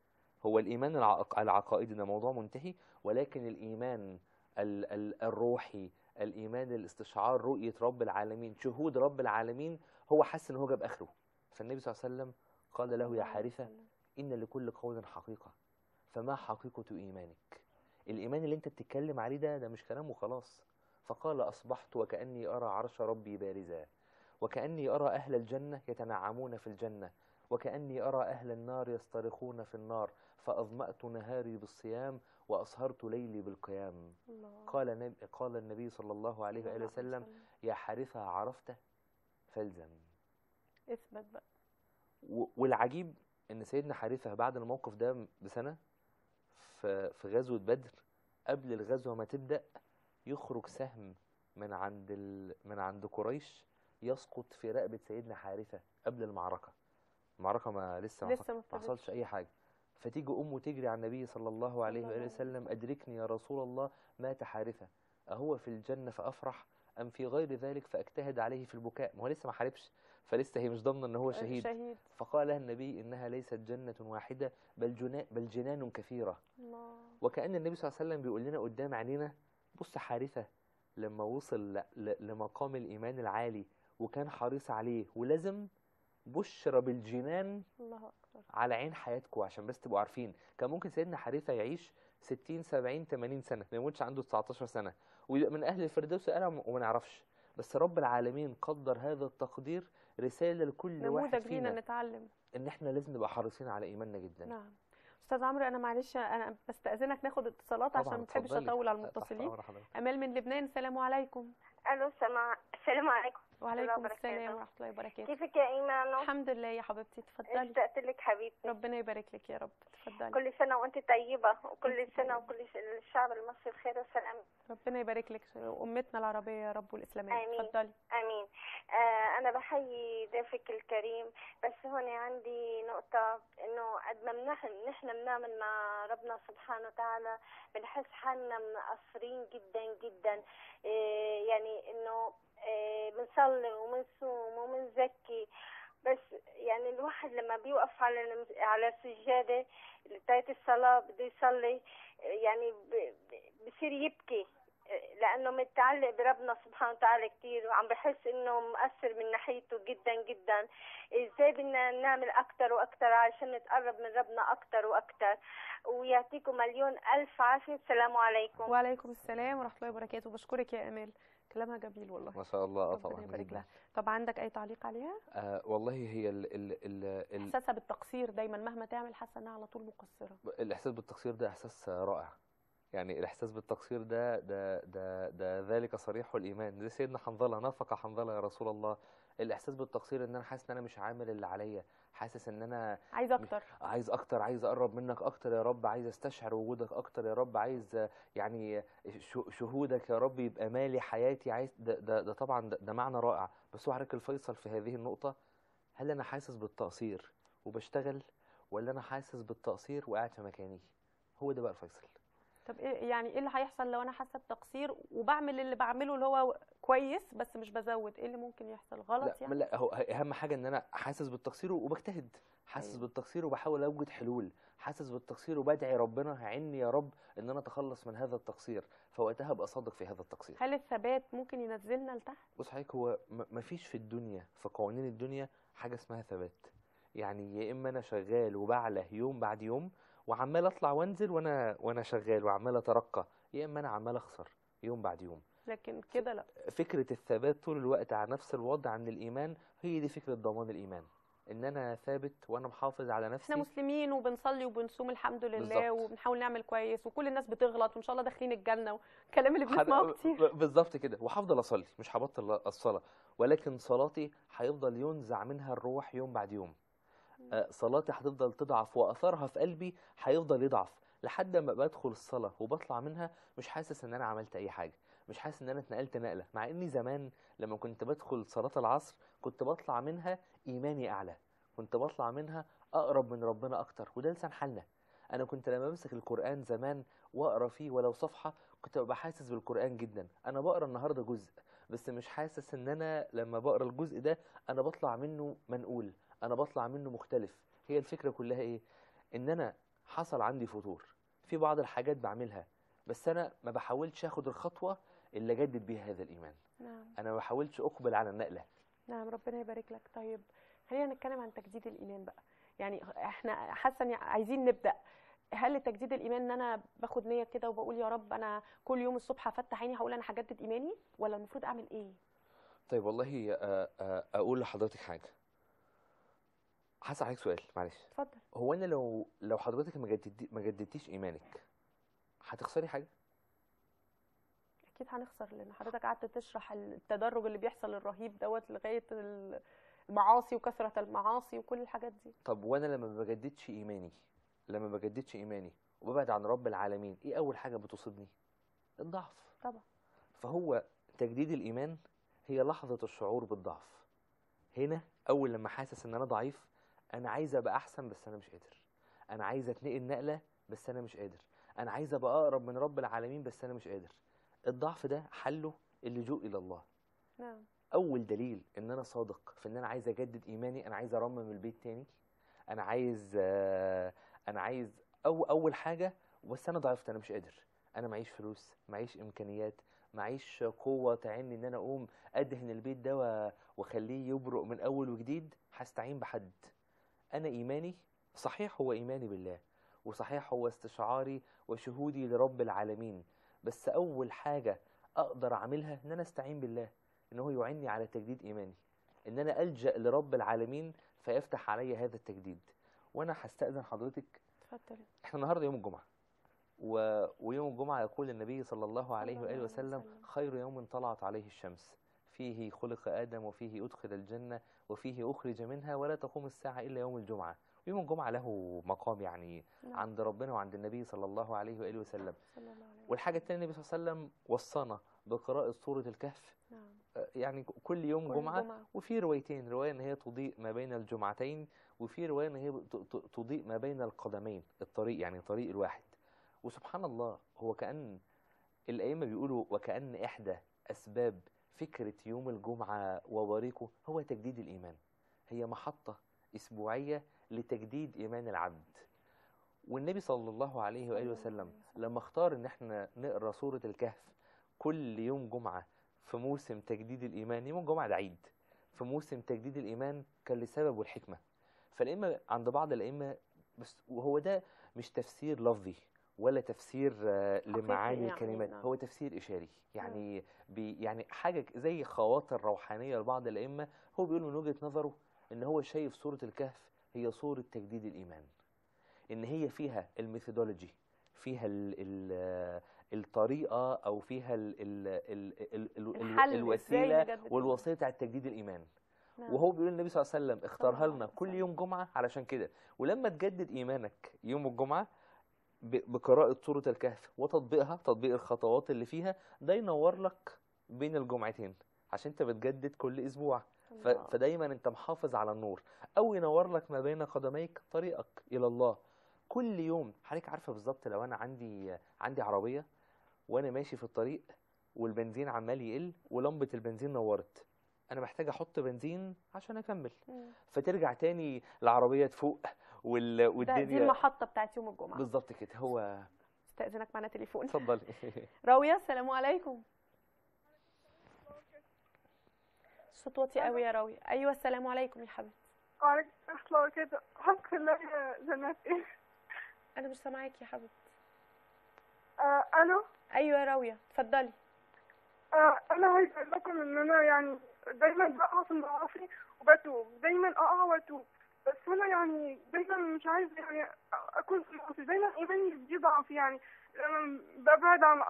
Speaker 2: هو الايمان العق- العقائدي ده موضوع منتهي ولكن الايمان ال ال الروحي الايمان الاستشعار رؤيه رب العالمين شهود رب العالمين هو حس ان هو جاب اخره فالنبي صلى الله عليه وسلم قال له
Speaker 1: صلى
Speaker 2: يا
Speaker 1: الله عليه
Speaker 2: حارثه
Speaker 1: وسلم.
Speaker 2: إن لكل قول حقيقة فما حقيقة إيمانك الإيمان اللي أنت بتتكلم عليه ده ده مش كلام وخلاص فقال أصبحت وكأني أرى عرش ربي بارزا وكأني أرى أهل الجنة يتنعمون في الجنة وكأني أرى أهل النار يصطرخون في النار فأظمأت نهاري بالصيام وأسهرت ليلي بالقيام
Speaker 1: الله
Speaker 2: قال نب... قال النبي صلى الله عليه
Speaker 1: صلى
Speaker 2: وآله
Speaker 1: الله عليه
Speaker 2: وسلم يا حارثة عرفت فالزم
Speaker 1: اثبت بقى
Speaker 2: و- والعجيب ان سيدنا حارثة بعد الموقف ده بسنة في في غزوة بدر قبل الغزوة ما تبدأ يخرج سهم من عند ال... من عند قريش يسقط في رقبة سيدنا حارثة قبل المعركة المعركة ما لسه ما
Speaker 1: لسه ما
Speaker 2: ما حصلش
Speaker 1: ابتدتش
Speaker 2: أي حاجة فتيجي أمه تجري على النبي صلى الله عليه
Speaker 1: الله
Speaker 2: وآله
Speaker 1: عليه
Speaker 2: وسلم
Speaker 1: وسلم.
Speaker 2: أدركني يا رسول الله مات حارثة أهو في الجنة فأفرح أم في غير ذلك فأجتهد عليه في البكاء ما هو لسه ما حاربش فلسه هي مش ضامنة إن هو شهيد
Speaker 1: شهيد
Speaker 2: فقال لها النبي إنها ليست جنة واحدة بل, جنا بل جنان كثيرة
Speaker 1: الله
Speaker 2: وكأن النبي صلى الله عليه وسلم بيقول لنا قدام عينينا بص حارثة لما وصل ل- ل- لمقام الإيمان العالي وكان حريص عليه ولازم بشر بالجنان
Speaker 1: الله اكبر
Speaker 2: على عين حياتكم عشان بس تبقوا عارفين كان ممكن سيدنا حارثة يعيش 60 70 80 سنة ما يموتش عنده 19 سنة ويبقى من أهل الفردوس أنا وما نعرفش بس رب العالمين قدر هذا التقدير رسالة لكل واحد
Speaker 1: نموذج لينا
Speaker 2: فينا
Speaker 1: نتعلم
Speaker 2: ان احنا لازم نبقى حريصين على ايماننا جدا
Speaker 1: نعم استاذ عمرو انا معلش انا بستاذنك ناخد اتصالات عشان ما بحبش
Speaker 2: اتفضلي.
Speaker 1: اطول على
Speaker 2: تحت
Speaker 1: المتصلين
Speaker 2: أمر حضرتك.
Speaker 1: امال من لبنان السلام عليكم
Speaker 3: الو سمع السلام عليكم
Speaker 1: وعليكم
Speaker 3: وبركاته.
Speaker 1: السلام ورحمه الله وبركاته
Speaker 3: كيفك يا ايمان
Speaker 1: الحمد لله يا حبيبتي اتفضلي
Speaker 3: اشتقت لك حبيبتي
Speaker 1: ربنا يبارك لك يا رب اتفضلي
Speaker 3: كل سنه وانت طيبه وكل سنه وكل ش- الشعب المصري بخير وسلام
Speaker 1: ربنا يبارك لك امتنا العربيه يا رب والاسلاميه
Speaker 3: آمين.
Speaker 1: اتفضلي
Speaker 3: امين آه انا بحيي ضيفك الكريم بس هون عندي نقطه انه قد ما بنحن نحن بنعمل مع ربنا سبحانه وتعالى بنحس حالنا مقصرين جدا جدا آه يعني انه آه بنصلي وبنصوم وبنزكي بس يعني الواحد لما بيوقف على الم- على السجاده بتاعت الصلاه بده يصلي آه، يعني ب- ب- بصير يبكي لانه متعلق بربنا سبحانه وتعالى كثير وعم بحس انه مؤثر من ناحيته جدا جدا ازاي بدنا نعمل اكثر واكثر عشان نتقرب من ربنا اكثر واكثر ويعطيكم مليون الف عافيه السلام عليكم
Speaker 1: وعليكم السلام ورحمه الله وبركاته بشكرك يا امال كلامها جميل والله
Speaker 2: ما شاء الله اه
Speaker 1: ربنا
Speaker 2: طبعا
Speaker 1: يبارك
Speaker 2: جدا
Speaker 1: لها طب عندك اي تعليق عليها
Speaker 2: آه والله هي ال ال ال ال
Speaker 1: احساسها بالتقصير دايما مهما تعمل حاسه انها على طول مقصره
Speaker 2: الاحساس بالتقصير ده احساس رائع يعني الاحساس بالتقصير ده ده ده ده ذلك صريح الايمان زي سيدنا حنظله نافق حنظله يا رسول الله الاحساس بالتقصير ان انا حاسس ان انا مش عامل اللي عليا حاسس ان انا
Speaker 1: عايزه اكتر
Speaker 2: عايز اكتر عايز اقرب منك اكتر يا رب عايز استشعر وجودك اكتر يا رب عايز آه، يعني ش- شهودك يا رب يبقى مالي حياتي عايز ده, ده, ده طبعا ده, ده معنى رائع بس هو حضرتك الفيصل في هذه النقطة هل انا حاسس بالتقصير وبشتغل ولا انا حاسس بالتقصير وقاعد في مكاني هو ده بقى الفيصل
Speaker 1: طب ايه يعني ايه اللي هيحصل لو انا حاسه بتقصير وبعمل اللي بعمله اللي هو كويس بس مش بزود ايه اللي ممكن يحصل
Speaker 2: لا
Speaker 1: غلط يعني
Speaker 2: لا هو اهم حاجه ان انا حاسس بالتقصير وبجتهد حاسس
Speaker 1: أيوة.
Speaker 2: بالتقصير وبحاول اوجد حلول حاسس بالتقصير وبدعي ربنا عني يا رب ان انا اتخلص من هذا التقصير فوقتها ابقى صادق في هذا التقصير
Speaker 1: هل الثبات ممكن ينزلنا لتحت
Speaker 2: بص حضرتك هو م- مفيش في الدنيا في قوانين الدنيا حاجه اسمها ثبات يعني يا اما انا شغال وبعلى يوم بعد يوم وعمال اطلع وانزل وانا وانا شغال وعمال اترقى يا اما انا عمال اخسر يوم بعد يوم
Speaker 1: لكن كده لا
Speaker 2: فكرة الثبات طول الوقت على نفس الوضع عن الإيمان هي دي فكرة ضمان الإيمان إن أنا ثابت وأنا محافظ على
Speaker 1: احنا
Speaker 2: نفسي
Speaker 1: مسلمين وبنصلي وبنصوم الحمد لله
Speaker 2: بالظبط.
Speaker 1: وبنحاول نعمل كويس وكل الناس بتغلط وان شاء الله داخلين الجنه والكلام اللي
Speaker 2: حد-
Speaker 1: بنسمعه كتير
Speaker 2: ب- بالظبط كده وهفضل أصلي مش هبطل الصلاة ولكن صلاتي هيفضل ينزع منها الروح يوم بعد يوم آه، صلاتي هتفضل تضعف وأثرها في قلبي هيفضل يضعف لحد ما بدخل الصلاة وبطلع منها مش حاسس إن أنا عملت أي حاجة مش حاسس إن أنا اتنقلت نقلة مع إني زمان لما كنت بدخل صلاة العصر كنت بطلع منها إيماني أعلى كنت بطلع منها أقرب من ربنا أكتر وده لسان حالنا أنا كنت لما بمسك القرآن زمان وأقرأ فيه ولو صفحة كنت ببقى حاسس بالقرآن جدا أنا بقرأ النهاردة جزء بس مش حاسس إن أنا لما بقرأ الجزء ده أنا بطلع منه منقول أنا بطلع منه مختلف هي الفكرة كلها إيه إن أنا حصل عندي فتور في بعض الحاجات بعملها بس أنا ما بحاولش أخد الخطوة اللي أجدد بيها هذا الإيمان
Speaker 1: نعم
Speaker 2: أنا ما بحاولش أقبل على النقلة
Speaker 1: نعم ربنا يبارك لك طيب خلينا نتكلم عن تجديد الايمان بقى يعني احنا حاسه إن عايزين نبدا هل تجديد الايمان ان انا باخد نيه كده وبقول يا رب انا كل يوم الصبح هفتح عيني هقول انا هجدد ايماني ولا المفروض اعمل ايه
Speaker 2: طيب والله آه، آه، أقول لحضرتك حاجة هسأل عليك سؤال معلش
Speaker 1: اتفضل
Speaker 2: هو أنا لو لو حضرتك ما جددتي ما جددتيش إيمانك هتخسري حاجة؟
Speaker 1: اكيد هنخسر لان حضرتك قعدت تشرح التدرج اللي بيحصل الرهيب دوت لغايه المعاصي وكثره المعاصي وكل الحاجات دي
Speaker 2: طب وانا لما ما بجددش ايماني لما ما بجددش ايماني وببعد عن رب العالمين ايه اول حاجه بتصيبني الضعف
Speaker 1: طبعا
Speaker 2: فهو تجديد الايمان هي لحظه الشعور بالضعف هنا اول لما حاسس ان انا ضعيف انا عايز ابقى احسن بس انا مش قادر انا عايز اتنقل نقله بس انا مش قادر انا عايز ابقى اقرب من رب العالمين بس انا مش قادر الضعف ده حله اللجوء الى الله
Speaker 1: نعم
Speaker 2: اول دليل ان انا صادق في ان انا عايز اجدد ايماني انا عايز ارمم البيت تاني انا عايز آه، انا عايز او اول حاجه بس انا ضعفت انا مش قادر انا معيش فلوس معيش امكانيات معيش قوه تعني ان انا اقوم ادهن البيت ده و- واخليه يبرق من اول وجديد هستعين بحد انا ايماني صحيح هو ايماني بالله وصحيح هو استشعاري وشهودي لرب العالمين بس اول حاجه اقدر اعملها ان انا استعين بالله ان هو يعني على تجديد ايماني ان انا الجا لرب العالمين فيفتح علي هذا التجديد وانا هستاذن حضرتك
Speaker 1: اتفضل
Speaker 2: احنا النهارده يوم الجمعه و... ويوم الجمعة يقول النبي صلى الله عليه
Speaker 1: الله
Speaker 2: وآله
Speaker 1: عليه
Speaker 2: وسلم
Speaker 1: وسلم.
Speaker 2: خير يوم طلعت عليه الشمس فيه خلق آدم وفيه أدخل الجنة وفيه أخرج منها ولا تقوم الساعة إلا يوم الجمعة يوم الجمعة له مقام يعني
Speaker 1: نعم.
Speaker 2: عند ربنا وعند النبي صلى الله عليه وآله وسلم
Speaker 1: صلى الله عليه وسلم.
Speaker 2: والحاجة التانية النبي صلى الله عليه وسلم وصانا بقراءة سورة الكهف
Speaker 1: نعم
Speaker 2: آه، يعني كل يوم
Speaker 1: كل
Speaker 2: جمعة
Speaker 1: جمعة.
Speaker 2: وفي روايتين رواية ان هي تضيء ما بين الجمعتين وفي رواية ان هي ت- ت- تضيء ما بين القدمين الطريق يعني طريق الواحد وسبحان الله هو كأن الأئمة بيقولوا وكأن إحدى أسباب فكرة يوم الجمعة وبريقه هو تجديد الإيمان هي محطة أسبوعية لتجديد إيمان العبد والنبي صلى الله عليه
Speaker 1: صلى
Speaker 2: وآله
Speaker 1: الله
Speaker 2: وسلم
Speaker 1: عليه وسلم.
Speaker 2: لما اختار ان احنا نقرا سورة الكهف كل يوم جمعة في موسم تجديد الإيمان يوم الجمعة ده عيد في موسم تجديد الإيمان كان لسبب والحكمة فالأئمة عند بعض الأئمة بس وهو ده مش تفسير لفظي ولا تفسير آه، لمعاني
Speaker 1: يعني،
Speaker 2: الكلمات
Speaker 1: نعم.
Speaker 2: هو تفسير إشاري يعني بي يعني حاجة زي خواطر روحانية لبعض الأئمة هو بيقول من وجهة نظره إن هو شايف سورة الكهف هي سورة تجديد الإيمان ان هي فيها الميثودولوجي فيها ال ال الطريقه او فيها ال ال ال ال ال
Speaker 1: الحل إزاي
Speaker 2: الوسيله
Speaker 1: نجدد
Speaker 2: والوسيله بتاعت تجديد الايمان
Speaker 1: نعم.
Speaker 2: وهو بيقول النبي صلى الله عليه وسلم اختارها
Speaker 1: الله
Speaker 2: لنا
Speaker 1: عليه
Speaker 2: كل
Speaker 1: وسلم.
Speaker 2: يوم جمعه علشان كده ولما تجدد ايمانك يوم الجمعه ب- بقراءه سوره الكهف وتطبيقها تطبيق الخطوات اللي فيها ده ينور لك بين الجمعتين عشان انت بتجدد كل اسبوع ف-
Speaker 1: الله.
Speaker 2: فدايما انت محافظ على النور او ينور لك ما بين قدميك طريقك الى الله كل يوم حضرتك عارفه بالظبط لو انا عندي عندي عربيه وانا ماشي في الطريق والبنزين عمال يقل ولمبه البنزين نورت انا محتاج احط بنزين عشان اكمل
Speaker 1: مم.
Speaker 2: فترجع تاني العربيه تفوق وال...
Speaker 1: ده دي
Speaker 2: والدنيا
Speaker 1: المحطة بتاعت يوم الجمعة
Speaker 2: بالظبط كده هو
Speaker 1: استأذنك معنا تليفون
Speaker 2: اتفضلي
Speaker 1: راوية السلام عليكم صوت واطي قوي يا راوية ايوه السلام عليكم يا حبيبتي
Speaker 4: وعليكم السلام كده حق الله يا جناتي
Speaker 1: انا مش سامعاكي يا حبيبتي
Speaker 4: آه الو
Speaker 1: ايوه يا راوية اتفضلي
Speaker 4: آه انا عايزه اقول لكم ان انا يعني دايما بقع في المعاصي وبتوب دايما اقع واتوب بس انا يعني دايما مش عايزه يعني اكون في المعاصي دايما ايماني بيضعف يعني لما ببعد عن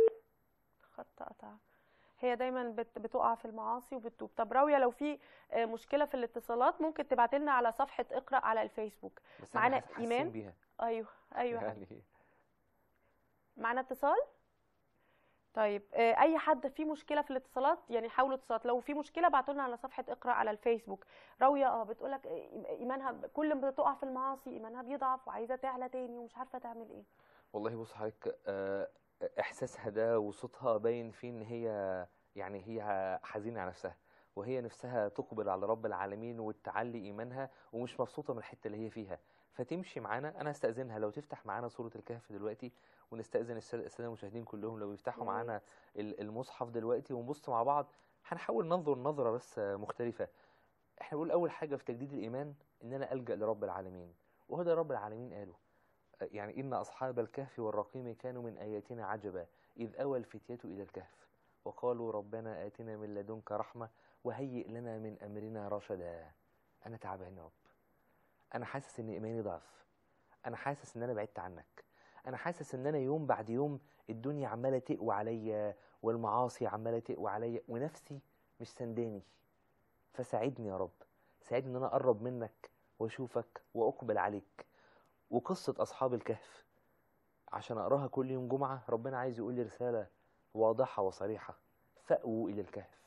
Speaker 1: خط قطع هي دايما بت بتقع في المعاصي وبتتوب طب راوية لو في آه، مشكلة في الاتصالات ممكن تبعت لنا على صفحة اقرأ على الفيسبوك
Speaker 2: بس أنا
Speaker 1: معانا
Speaker 2: حاس- حاسين
Speaker 1: إيمان؟
Speaker 2: بيها
Speaker 1: ايوه ايوه يا حبيبتي.
Speaker 2: يعني
Speaker 1: معانا اتصال طيب آه، اي حد فيه مشكله في الاتصالات يعني حاولوا اتصالات لو في مشكله ابعتوا لنا على صفحه اقرا على الفيسبوك راويه اه بتقول لك ايمانها ب- كل ما بتقع في المعاصي ايمانها بيضعف وعايزه تعلى تاني ومش عارفه تعمل ايه
Speaker 2: والله بص حضرتك آه، احساسها ده وصوتها باين فيه ان هي يعني هي حزينه على نفسها وهي نفسها تقبل على رب العالمين وتعلي ايمانها ومش مبسوطه من الحته اللي هي فيها فتمشي معانا انا هستاذنها لو تفتح معانا سوره الكهف دلوقتي ونستاذن الساده السادة المشاهدين كلهم لو يفتحوا
Speaker 1: يا ريت.
Speaker 2: معانا ال- المصحف دلوقتي ونبص مع بعض هنحاول ننظر نظره بس آه، مختلفه احنا بنقول اول حاجه في تجديد الايمان ان انا الجا لرب العالمين وهو ده رب العالمين قاله يعني إن أصحاب الكهف والرقيم كانوا من آياتنا عجبا إذ أوى الفتية إلى الكهف وقالوا ربنا آتنا من لدنك رحمة وهيئ لنا من أمرنا رشدا أنا تعبان يا رب أنا حاسس إن إيماني ضعف أنا حاسس إن أنا بعدت عنك أنا حاسس إن أنا يوم بعد يوم الدنيا عمالة تقوى عليا والمعاصي عمالة تقوى عليا ونفسي مش سنداني فساعدني يا رب ساعدني إن أنا أقرب منك وأشوفك وأقبل عليك وقصة أصحاب الكهف عشان أقراها كل يوم جمعة ربنا عايز يقول لي رسالة واضحة وصريحة فأووا إلى الكهف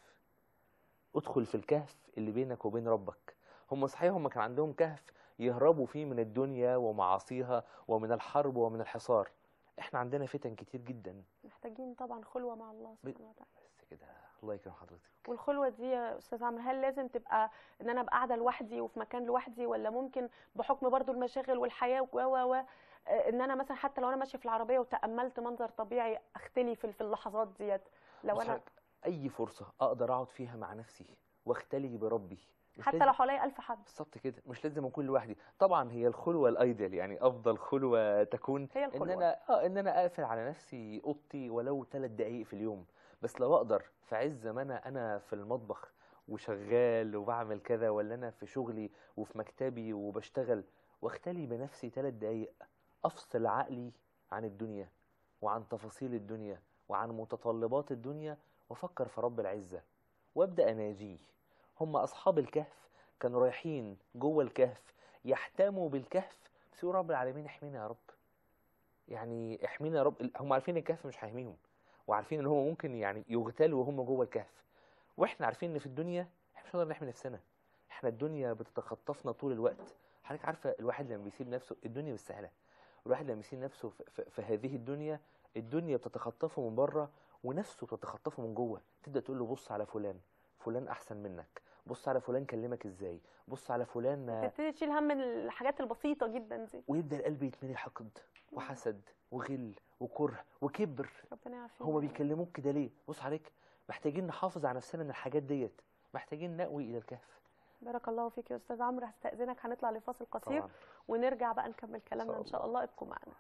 Speaker 2: ادخل في الكهف اللي بينك وبين ربك هم صحيح هم كان عندهم كهف يهربوا فيه من الدنيا ومعاصيها ومن الحرب ومن الحصار احنا عندنا فتن كتير جدا
Speaker 1: محتاجين طبعا خلوه مع الله سبحانه وتعالى
Speaker 2: بس كده الله يكرم حضرتك
Speaker 1: والخلوه دي يا استاذ عمرو هل لازم تبقى ان انا ابقى قاعده لوحدي وفي مكان لوحدي ولا ممكن بحكم برضو المشاغل والحياه و و و آه، ان انا مثلا حتى لو انا ماشيه في العربيه وتاملت منظر طبيعي اختلي في في اللحظات ديت لو
Speaker 2: بص
Speaker 1: انا
Speaker 2: حضرتك، أي فرصة أقدر أقعد فيها مع نفسي واختلي بربي مش
Speaker 1: حتى
Speaker 2: لازم-
Speaker 1: لو حواليا ألف حد
Speaker 2: بالظبط كده مش لازم اكون لوحدي طبعا هي الخلوه الايديال يعني افضل خلوه تكون
Speaker 1: هي
Speaker 2: ان
Speaker 1: الخلوه
Speaker 2: انا اه ان انا اقفل على نفسي اوضتي ولو ثلاث دقائق في اليوم بس لو اقدر في عز ما انا انا في المطبخ وشغال وبعمل كذا ولا انا في شغلي وفي مكتبي وبشتغل واختلي بنفسي ثلاث دقائق افصل عقلي عن الدنيا وعن تفاصيل الدنيا وعن متطلبات الدنيا وافكر في رب العزه وابدا اناجيه هم اصحاب الكهف كانوا رايحين جوه الكهف يحتموا بالكهف بس يقولوا رب العالمين احمينا يا رب يعني احمينا يا رب هم عارفين الكهف مش هيحميهم وعارفين ان هم ممكن يعني يغتالوا وهم جوه الكهف واحنا عارفين ان في الدنيا احنا مش هنقدر نحمي نفسنا احنا الدنيا بتتخطفنا طول الوقت حضرتك عارفه الواحد لما بيسيب نفسه الدنيا مش سهله الواحد لما يسيب نفسه في, في, في هذه الدنيا الدنيا بتتخطفه من بره ونفسه بتتخطفه من جوه تبدا تقول له بص على فلان فلان احسن منك بص على فلان كلمك ازاي بص على فلان
Speaker 1: تبتدي تشيل هم الحاجات البسيطه جدا دي
Speaker 2: ويبدا القلب يتملي حقد وحسد وغل وكره وكبر
Speaker 1: ربنا يعافينا
Speaker 2: هما بيكلموك كده ليه بص عليك محتاجين نحافظ على نفسنا من الحاجات ديت محتاجين نأوي الى الكهف
Speaker 1: بارك الله فيك يا استاذ عمرو هستأذنك هنطلع لفاصل قصير
Speaker 2: طبعا
Speaker 1: ونرجع بقى نكمل كلامنا
Speaker 2: شاء
Speaker 1: ان شاء الله ابقوا معنا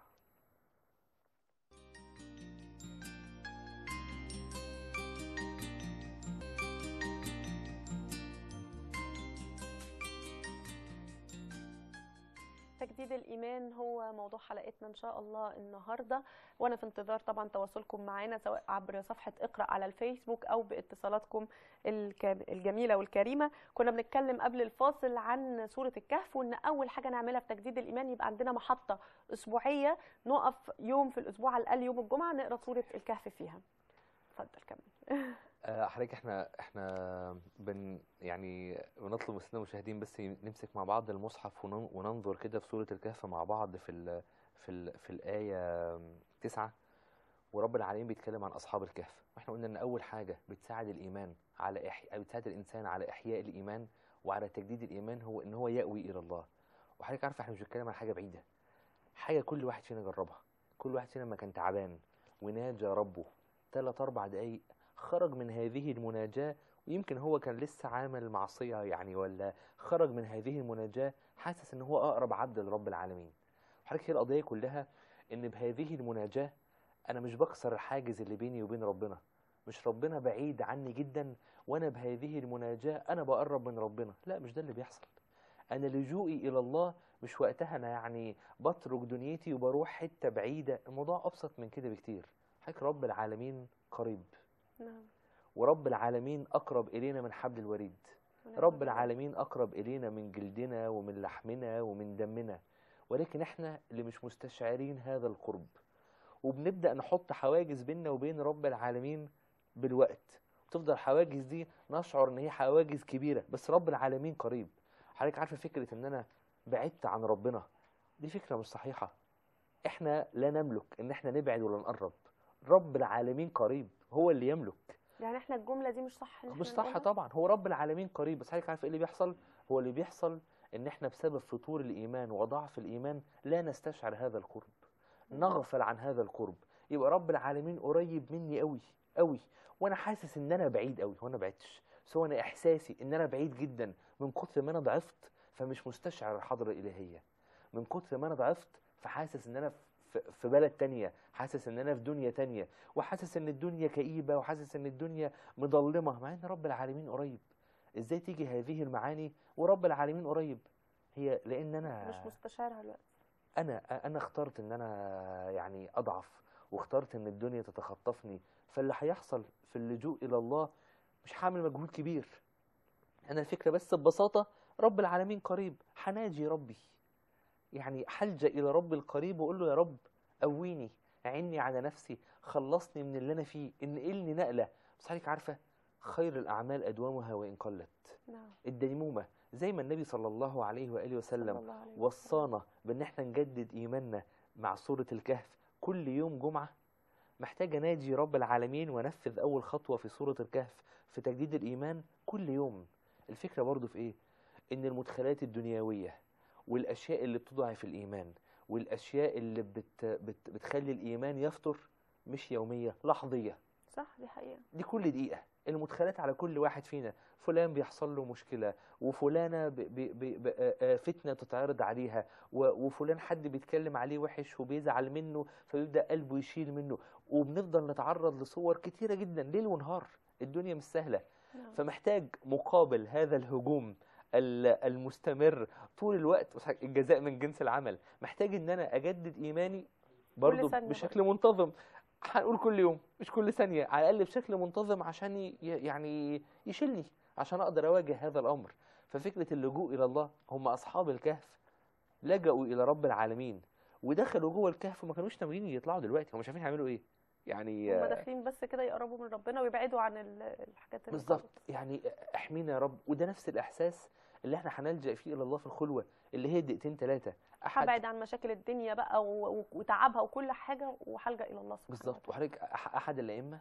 Speaker 1: تجديد الإيمان هو موضوع حلقتنا إن شاء الله النهاردة وأنا في انتظار طبعا تواصلكم معنا سواء عبر صفحة اقرأ على الفيسبوك أو باتصالاتكم الك- الجميلة والكريمة كنا بنتكلم قبل الفاصل عن سورة الكهف وإن أول حاجة نعملها في تجديد الإيمان يبقى عندنا محطة أسبوعية نقف يوم في الأسبوع على الأقل يوم الجمعة نقرأ سورة الكهف فيها اتفضل كمل
Speaker 2: آه، حضرتك احنا احنا بن يعني بنطلب من الساده المشاهدين بس نمسك مع بعض المصحف ونن- وننظر كده في سورة الكهف مع بعض في ال في ال في الآية تسعة ورب العالمين بيتكلم عن أصحاب الكهف واحنا قلنا إن أول حاجة بتساعد الإيمان على إحياء بتساعد الإنسان على إحياء الإيمان وعلى تجديد الإيمان هو إن هو يأوي إلى الله وحضرتك عارفة احنا مش بنتكلم عن حاجة بعيدة حاجة كل واحد فينا جربها كل واحد فينا لما كان تعبان وناجى ربه ثلاث أربع دقايق خرج من هذه المناجاة ويمكن هو كان لسه عامل معصية يعني ولا خرج من هذه المناجاة حاسس ان هو اقرب عبد لرب العالمين حضرتك هي القضية كلها ان بهذه المناجاة انا مش بكسر الحاجز اللي بيني وبين ربنا مش ربنا بعيد عني جدا وانا بهذه المناجاة انا بقرب من ربنا لا مش ده اللي بيحصل انا لجوئي الى الله مش وقتها انا يعني بترك دنيتي وبروح حتة بعيدة الموضوع ابسط من كده بكتير حضرتك رب العالمين قريب
Speaker 1: نعم
Speaker 2: ورب العالمين أقرب إلينا من حبل الوريد رب العالمين أقرب إلينا من جلدنا ومن لحمنا ومن دمنا ولكن إحنا اللي مش مستشعرين هذا القرب وبنبدأ نحط حواجز بيننا وبين رب العالمين بالوقت وتفضل الحواجز دي نشعر إن هي حواجز كبيرة بس رب العالمين قريب حضرتك عارفة فكرة إن أنا بعدت عن ربنا دي فكرة مش صحيحة إحنا لا نملك إن إحنا نبعد ولا نقرب رب العالمين قريب هو اللي يملك
Speaker 1: يعني احنا الجملة دي مش صح إن
Speaker 2: مش
Speaker 1: إحنا
Speaker 2: صح
Speaker 1: نقولها؟
Speaker 2: طبعا هو رب العالمين قريب بس حضرتك عارف ايه اللي بيحصل هو اللي بيحصل ان احنا بسبب فتور الايمان وضعف الايمان لا نستشعر هذا القرب نغفل عن هذا القرب يبقى رب العالمين قريب مني قوي قوي وانا حاسس ان انا بعيد قوي وانا بعدتش بس هو انا احساسي ان انا بعيد جدا من كتر ما انا ضعفت فمش مستشعر الحضره الالهيه من كتر ما انا ضعفت فحاسس ان انا في في بلد تانية حاسس ان انا في دنيا تانية وحاسس ان الدنيا كئيبة وحاسس ان الدنيا مظلمة مع ان رب العالمين قريب ازاي تيجي هذه المعاني ورب العالمين قريب هي لان انا
Speaker 1: مش مستشعرها دلوقتي
Speaker 2: انا انا اخترت ان انا يعني اضعف واخترت ان الدنيا تتخطفني فاللي هيحصل في اللجوء الى الله مش هعمل مجهود كبير انا الفكره بس ببساطه رب العالمين قريب هناجي ربي يعني هلجا الى رب القريب واقول له يا رب قويني عني على نفسي خلصني من اللي انا فيه انقلني نقله بس حضرتك عارفه خير الاعمال ادومها وان قلت
Speaker 1: نعم
Speaker 2: الديمومه زي ما النبي صلى الله عليه واله
Speaker 1: صلى
Speaker 2: وسلم
Speaker 1: الله عليه وسلم.
Speaker 2: وصانا بان احنا نجدد ايماننا مع سوره الكهف كل يوم جمعه محتاج اناجي رب العالمين وانفذ اول خطوه في سوره الكهف في تجديد الايمان كل يوم الفكره برضو في ايه ان المدخلات الدنيويه والاشياء اللي بتضعف الايمان والاشياء اللي بت بت بتخلي الايمان يفتر مش يوميه لحظيه
Speaker 1: صح دي حقيقة
Speaker 2: دي كل دقيقة المدخلات على كل واحد فينا فلان بيحصل له مشكلة وفلانة ب ب ب ب آه، آه، فتنة تتعرض عليها و- وفلان حد بيتكلم عليه وحش وبيزعل منه فيبدأ قلبه يشيل منه وبنفضل نتعرض لصور كتيرة جدا ليل ونهار الدنيا مش سهلة
Speaker 1: نعم.
Speaker 2: فمحتاج مقابل هذا الهجوم ال- المستمر طول الوقت بس الجزاء من جنس العمل محتاج ان انا اجدد ايماني برضه
Speaker 1: ثانية
Speaker 2: بشكل منتظم هنقول كل يوم مش كل ثانيه على الاقل بشكل منتظم عشان ي- يعني يشيلني عشان اقدر اواجه هذا الامر ففكره اللجوء الى الله هم اصحاب الكهف لجأوا الى رب العالمين ودخلوا جوه الكهف وما كانوش ناويين يطلعوا دلوقتي هم مش عارفين يعملوا ايه يعني
Speaker 1: هم
Speaker 2: آه،
Speaker 1: داخلين بس كده يقربوا من ربنا ويبعدوا عن ال- الحاجات اللي
Speaker 2: بالظبط يعني احمينا يا رب وده نفس الاحساس اللي احنا هنلجأ فيه الى الله في الخلوه اللي هي دقيقتين ثلاثه احد
Speaker 1: هبعد عن مشاكل الدنيا بقى و- و- وتعبها وكل حاجه وهلجأ الى الله سبحانه
Speaker 2: بالظبط وحضرتك أح- احد الائمه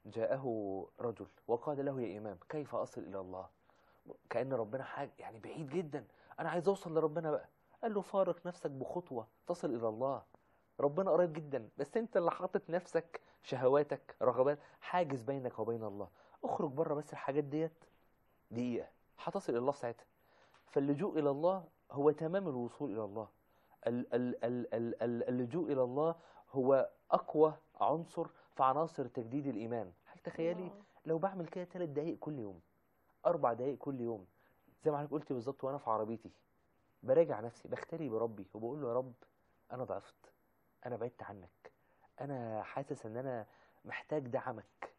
Speaker 2: جاءه رجل وقال له يا امام كيف اصل الى الله كان ربنا حاجه يعني بعيد جدا انا عايز اوصل لربنا بقى قال له فارق نفسك بخطوه تصل الى الله ربنا قريب جدا بس انت اللي حاطط نفسك شهواتك رغبات حاجز بينك وبين الله اخرج بره بس الحاجات ديت دقيقه هتصل الى الله في ساعتها فاللجوء الى الله هو تمام الوصول الى الله ال- ال- ال- ال- ال- اللجوء الى الله هو اقوى عنصر في عناصر تجديد الايمان تخيلي
Speaker 1: الله.
Speaker 2: لو بعمل كده ثلاث دقايق كل يوم اربع دقايق كل يوم زي ما حضرتك قلتي بالظبط وانا في عربيتي براجع نفسي بختلي بربي وبقول له يا رب انا ضعفت انا بعدت عنك انا حاسس ان انا محتاج دعمك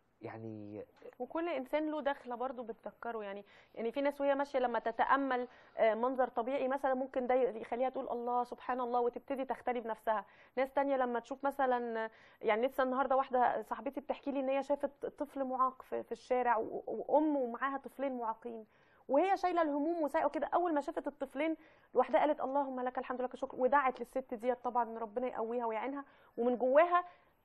Speaker 2: يعني
Speaker 1: وكل انسان له دخله برضه بتذكره يعني يعني في ناس وهي ماشيه لما تتامل آه، منظر طبيعي مثلا ممكن ده يخليها تقول الله سبحان الله وتبتدي تختلي بنفسها ناس تانية لما تشوف مثلا يعني لسه النهارده واحده صاحبتي بتحكي لي ان هي شافت طفل معاق في في الشارع و- وام ومعاها طفلين معاقين وهي شايله الهموم وسايقه كده اول ما شافت الطفلين لوحدها قالت اللهم لك الحمد لك الشكر ودعت للست ديت طبعا ان ربنا يقويها ويعينها ومن جواها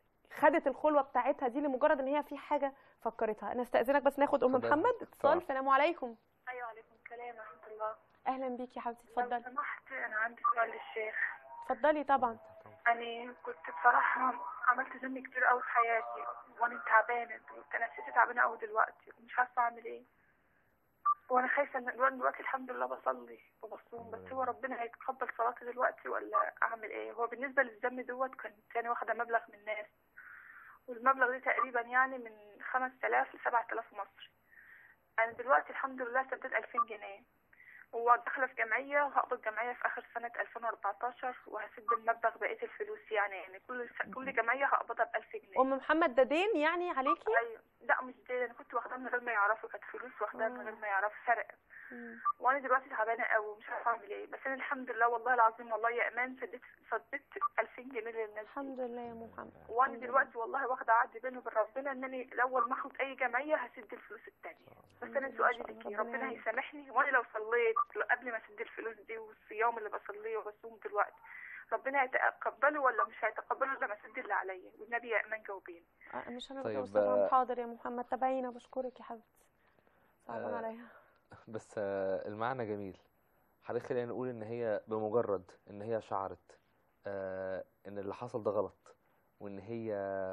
Speaker 1: خدت الخلوه بتاعتها دي لمجرد ان هي في حاجه فكرتها انا استاذنك بس ناخد ام
Speaker 2: اتفضلي.
Speaker 1: محمد اتصال
Speaker 2: طبعا.
Speaker 1: السلام عليكم
Speaker 3: ايوه عليكم السلام ورحمه الله
Speaker 1: اهلا بيكي يا حبيبتي
Speaker 3: لو
Speaker 1: اتفضلي
Speaker 3: سمحت انا عندي سؤال للشيخ
Speaker 1: اتفضلي طبعا
Speaker 3: انا كنت بصراحه عملت ذنب كتير قوي في حياتي وانا تعبانه نفسيتي تعبانه قوي دلوقتي ومش عارفه اعمل ايه وانا خايفه ان دلوقتي دلوقتي الحمد لله بصلي وبصوم بس هو ربنا هيتقبل صلاتي دلوقتي ولا اعمل ايه هو بالنسبه للذنب دوت كان تاني واخده مبلغ من الناس والمبلغ ده تقريبا يعني من 5000 ل 7000 مصري انا دلوقتي الحمد لله سددت 2000 جنيه وداخله في جمعيه وهقبض جمعيه في اخر سنه 2014 وهسد المبلغ بقيه الفلوس يعني يعني كل كل جمعيه هقبضها ب 1000 جنيه
Speaker 1: ام محمد ده دين يعني عليكي
Speaker 3: ايوه لا مش دي انا كنت واخداها من غير ما يعرفوا كانت فلوس واخداها من غير ما يعرفوا سرقه
Speaker 1: مم.
Speaker 3: وانا دلوقتي تعبانه قوي ومش عارفه اعمل ايه بس انا الحمد لله والله العظيم والله يا امان سددت سددت 2000 جنيه للناس دي.
Speaker 1: الحمد لله يا ام محمد
Speaker 3: وانا
Speaker 1: الحمد لله.
Speaker 3: دلوقتي والله واخده عهد بيني وبين ربنا ان انا الاول ما اخد اي جمعيه هسد الفلوس التانية بس انا
Speaker 1: الحمد لله،
Speaker 3: سؤالي
Speaker 1: إن شاء الله،
Speaker 3: ليكي
Speaker 1: ربنا
Speaker 3: ربنا
Speaker 1: يعينك.
Speaker 3: هيسامحني وانا لو صليت قبل ما اسد الفلوس دي والصيام اللي بصليه وبصوم دلوقتي ربنا هيتقبله ولا مش هيتقبله لما اسد اللي عليا والنبي يا ايمان جاوبيني
Speaker 1: آه، مش انا
Speaker 2: طيب،
Speaker 1: طيب طبعا
Speaker 2: آه،
Speaker 1: حاضر يا محمد تابعينا بشكرك يا حبيبتي صعبان
Speaker 2: آه،
Speaker 1: عليا
Speaker 2: بس آه، المعنى جميل حضرتك خلينا نقول ان هي بمجرد ان هي شعرت آه، ان اللي حصل ده غلط وان هي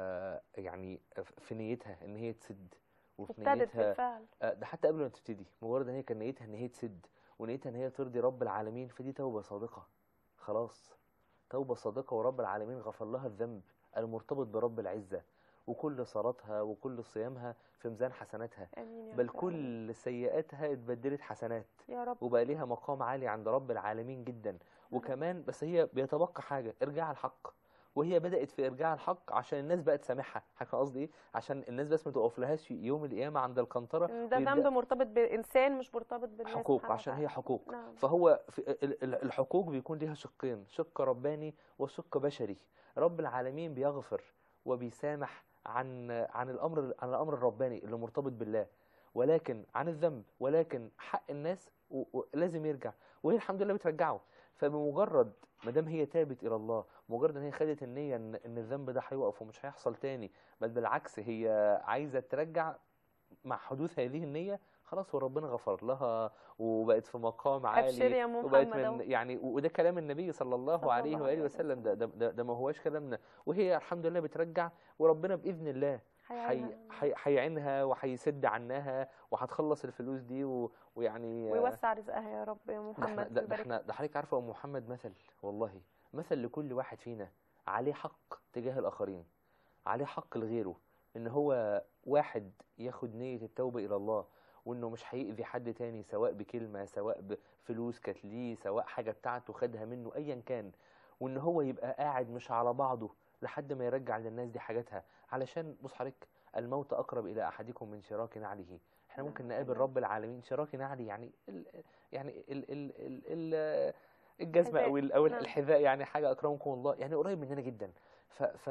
Speaker 2: يعني في نيتها ان هي تسد وفي
Speaker 1: ابتدت
Speaker 2: نيتها
Speaker 1: بالفعل
Speaker 2: آه، ده حتى قبل ما تبتدي مجرد ان هي كان نيتها ان هي تسد ونيتها ان هي ترضي رب العالمين فدي توبة صادقة خلاص توبة صادقة ورب العالمين غفر لها الذنب المرتبط برب العزة وكل صلاتها وكل صيامها في ميزان حسناتها
Speaker 1: امين يا
Speaker 2: بل
Speaker 1: رب العالمين.
Speaker 2: كل سيئاتها اتبدلت حسنات
Speaker 1: يا رب
Speaker 2: وبقى ليها مقام عالي عند رب العالمين جدا وكمان بس هي بيتبقى حاجة ارجاع الحق وهي بدأت في ارجاع الحق عشان الناس بقت سامحها حاجة قصدي ايه عشان الناس بس ما تقفلهاش يوم القيامة عند القنطرة
Speaker 1: إن ده
Speaker 2: ويبدأ
Speaker 1: ذنب مرتبط بانسان مش مرتبط بالناس
Speaker 2: حقوق
Speaker 1: سبحانه
Speaker 2: عشان
Speaker 1: وتعالى.
Speaker 2: هي حقوق
Speaker 1: نعم.
Speaker 2: فهو في ال- ال- الحقوق بيكون ليها شقين شق رباني وشق بشري رب العالمين بيغفر وبيسامح عن عن الامر عن الامر الرباني اللي مرتبط بالله ولكن عن الذنب ولكن حق الناس و- و- لازم يرجع وهي الحمد لله بترجعه فبمجرد ما دام هي تابت الى الله مجرد ان هي خدت النيه ان ان الذنب ده هيوقف ومش هيحصل تاني بل بالعكس هي عايزه ترجع مع حدوث هذه النيه خلاص هو ربنا غفر لها وبقت في مقام عالي
Speaker 1: ابشري يا ام
Speaker 2: وبقت
Speaker 1: محمد أهو.
Speaker 2: من يعني وده كلام النبي صلى الله
Speaker 1: صلى
Speaker 2: عليه
Speaker 1: الله
Speaker 2: واله
Speaker 1: عليه
Speaker 2: وسلم ده ده, ده, ده ما هواش كلامنا وهي الحمد لله بترجع وربنا باذن الله حي
Speaker 1: هيعينها.
Speaker 2: حي هيعينها وهيسد عنها وهتخلص الفلوس دي و... ويعني
Speaker 1: ويوسع رزقها يا رب يا
Speaker 2: ده احنا
Speaker 1: محمد
Speaker 2: ده, ده
Speaker 1: ويبارك
Speaker 2: احنا ده حضرتك عارفه يا ام محمد مثل والله مثل لكل واحد فينا عليه حق تجاه الاخرين عليه حق لغيره ان هو واحد ياخد نية التوبة الى الله وانه مش هيأذي حد تاني سواء بكلمة سواء بفلوس كانت ليه سواء حاجة بتاعته خدها منه ايا كان وان هو يبقى قاعد مش على بعضه لحد ما يرجع للناس دي حاجاتها علشان بص حضرتك الموت اقرب الى احدكم من شراك نعله احنا
Speaker 1: نعم،
Speaker 2: ممكن نقابل
Speaker 1: تمام.
Speaker 2: رب العالمين شراك نعلي يعني ال يعني ال ال ال ال الجزمه او ال- او
Speaker 1: نعم.
Speaker 2: الحذاء يعني حاجه اكرمكم الله يعني قريب مننا جدا ف ف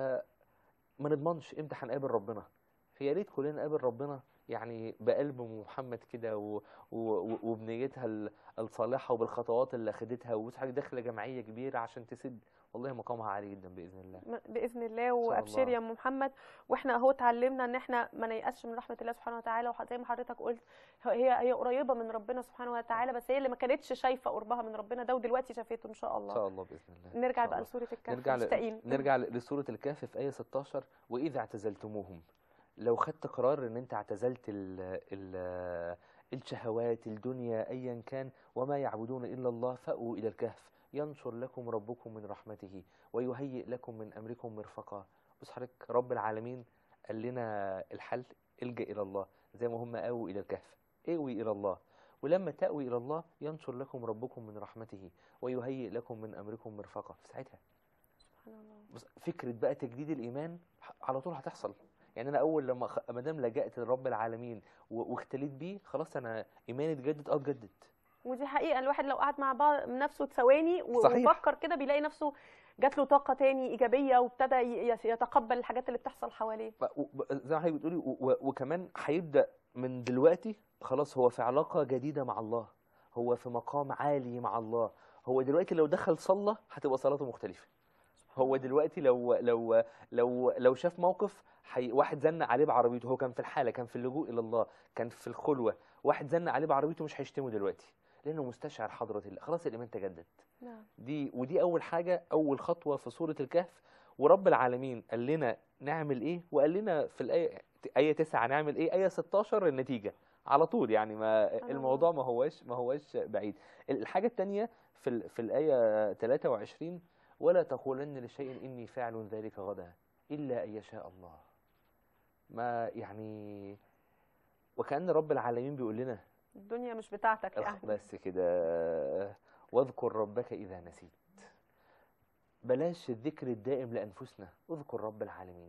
Speaker 2: ما نضمنش امتى هنقابل ربنا فيا ريت كلنا نقابل ربنا يعني بقلب محمد كده و- و- و- وبنيتها ال- الصالحه وبالخطوات اللي اخدتها وبص حضرتك داخله جمعيه كبيره عشان تسد والله مقامها عالي جدا باذن الله
Speaker 1: م- باذن الله وابشر
Speaker 2: الله.
Speaker 1: يا ام محمد واحنا اهو اتعلمنا ان احنا ما نيأسش من رحمه الله سبحانه وتعالى وزي ما حضرتك قلت هي هي قريبه من ربنا سبحانه وتعالى بس هي اللي ما كانتش شايفه قربها من ربنا ده ودلوقتي شافته ان شاء
Speaker 2: ان
Speaker 1: الله
Speaker 2: شاء الله باذن الله إن
Speaker 1: نرجع
Speaker 2: شاء
Speaker 1: بقى
Speaker 2: الله.
Speaker 1: لسوره الكهف
Speaker 2: نرجع ل...
Speaker 1: مشتاقين
Speaker 2: نرجع ل- لسورة الكهف في آية 16 وإذا اعتزلتموهم لو خدت قرار إن أنت اعتزلت ال... ال... الشهوات الدنيا أيا كان وما يعبدون إلا الله فأووا إلى الكهف ينشر لكم ربكم من رحمته ويهيئ لكم من أمركم مرفقا بص حضرتك رب العالمين قال لنا الحل الجأ إلى الله زي ما هم آووا إلى الكهف اوي إلى الله ولما تأوي إلى الله ينشر لكم ربكم من رحمته ويهيئ لكم من أمركم مرفقا في ساعتها
Speaker 1: سبحان الله
Speaker 2: بص فكره بقى تجديد الايمان ح- على طول هتحصل يعني انا اول لما خ... ما دام لجأت لرب العالمين و... واختليت بيه خلاص انا ايماني اتجدد اه اتجدد
Speaker 1: ودي حقيقه الواحد لو قعد مع بعض نفسه ثواني و-
Speaker 2: صحيح.
Speaker 1: وفكر كده بيلاقي نفسه جات له طاقه تاني ايجابيه وابتدى ي- يس- يتقبل الحاجات اللي بتحصل حواليه
Speaker 2: ف... و... ب- زي ما حضرتك بتقولي و... و... وكمان هيبدأ من دلوقتي خلاص هو في علاقه جديده مع الله هو في مقام عالي مع الله هو دلوقتي لو دخل صلى هتبقى صلاته مختلفه هو دلوقتي لو لو لو لو شاف موقف حي... واحد زن عليه بعربيته هو كان في الحاله كان في اللجوء الى الله كان في الخلوه واحد زن عليه بعربيته مش هيشتمه دلوقتي لانه مستشعر حضره الله خلاص الايمان تجدد
Speaker 1: نعم
Speaker 2: دي ودي اول حاجه اول خطوه في سوره الكهف ورب العالمين قال لنا نعمل ايه وقال لنا في الايه ايه 9 نعمل ايه ايه 16 النتيجه على طول يعني ما
Speaker 1: سبحان
Speaker 2: الموضوع ما هوش ما هوش بعيد الحاجه الثانيه في ال- في الايه 23 ولا تقولن لشيء اني فاعل ذلك غدا الا ان يشاء الله ما يعني وكأن رب العالمين بيقول لنا
Speaker 1: الدنيا مش بتاعتك
Speaker 2: أخ
Speaker 1: يعني
Speaker 2: بس كده واذكر ربك إذا نسيت بلاش الذكر الدائم لأنفسنا اذكر رب العالمين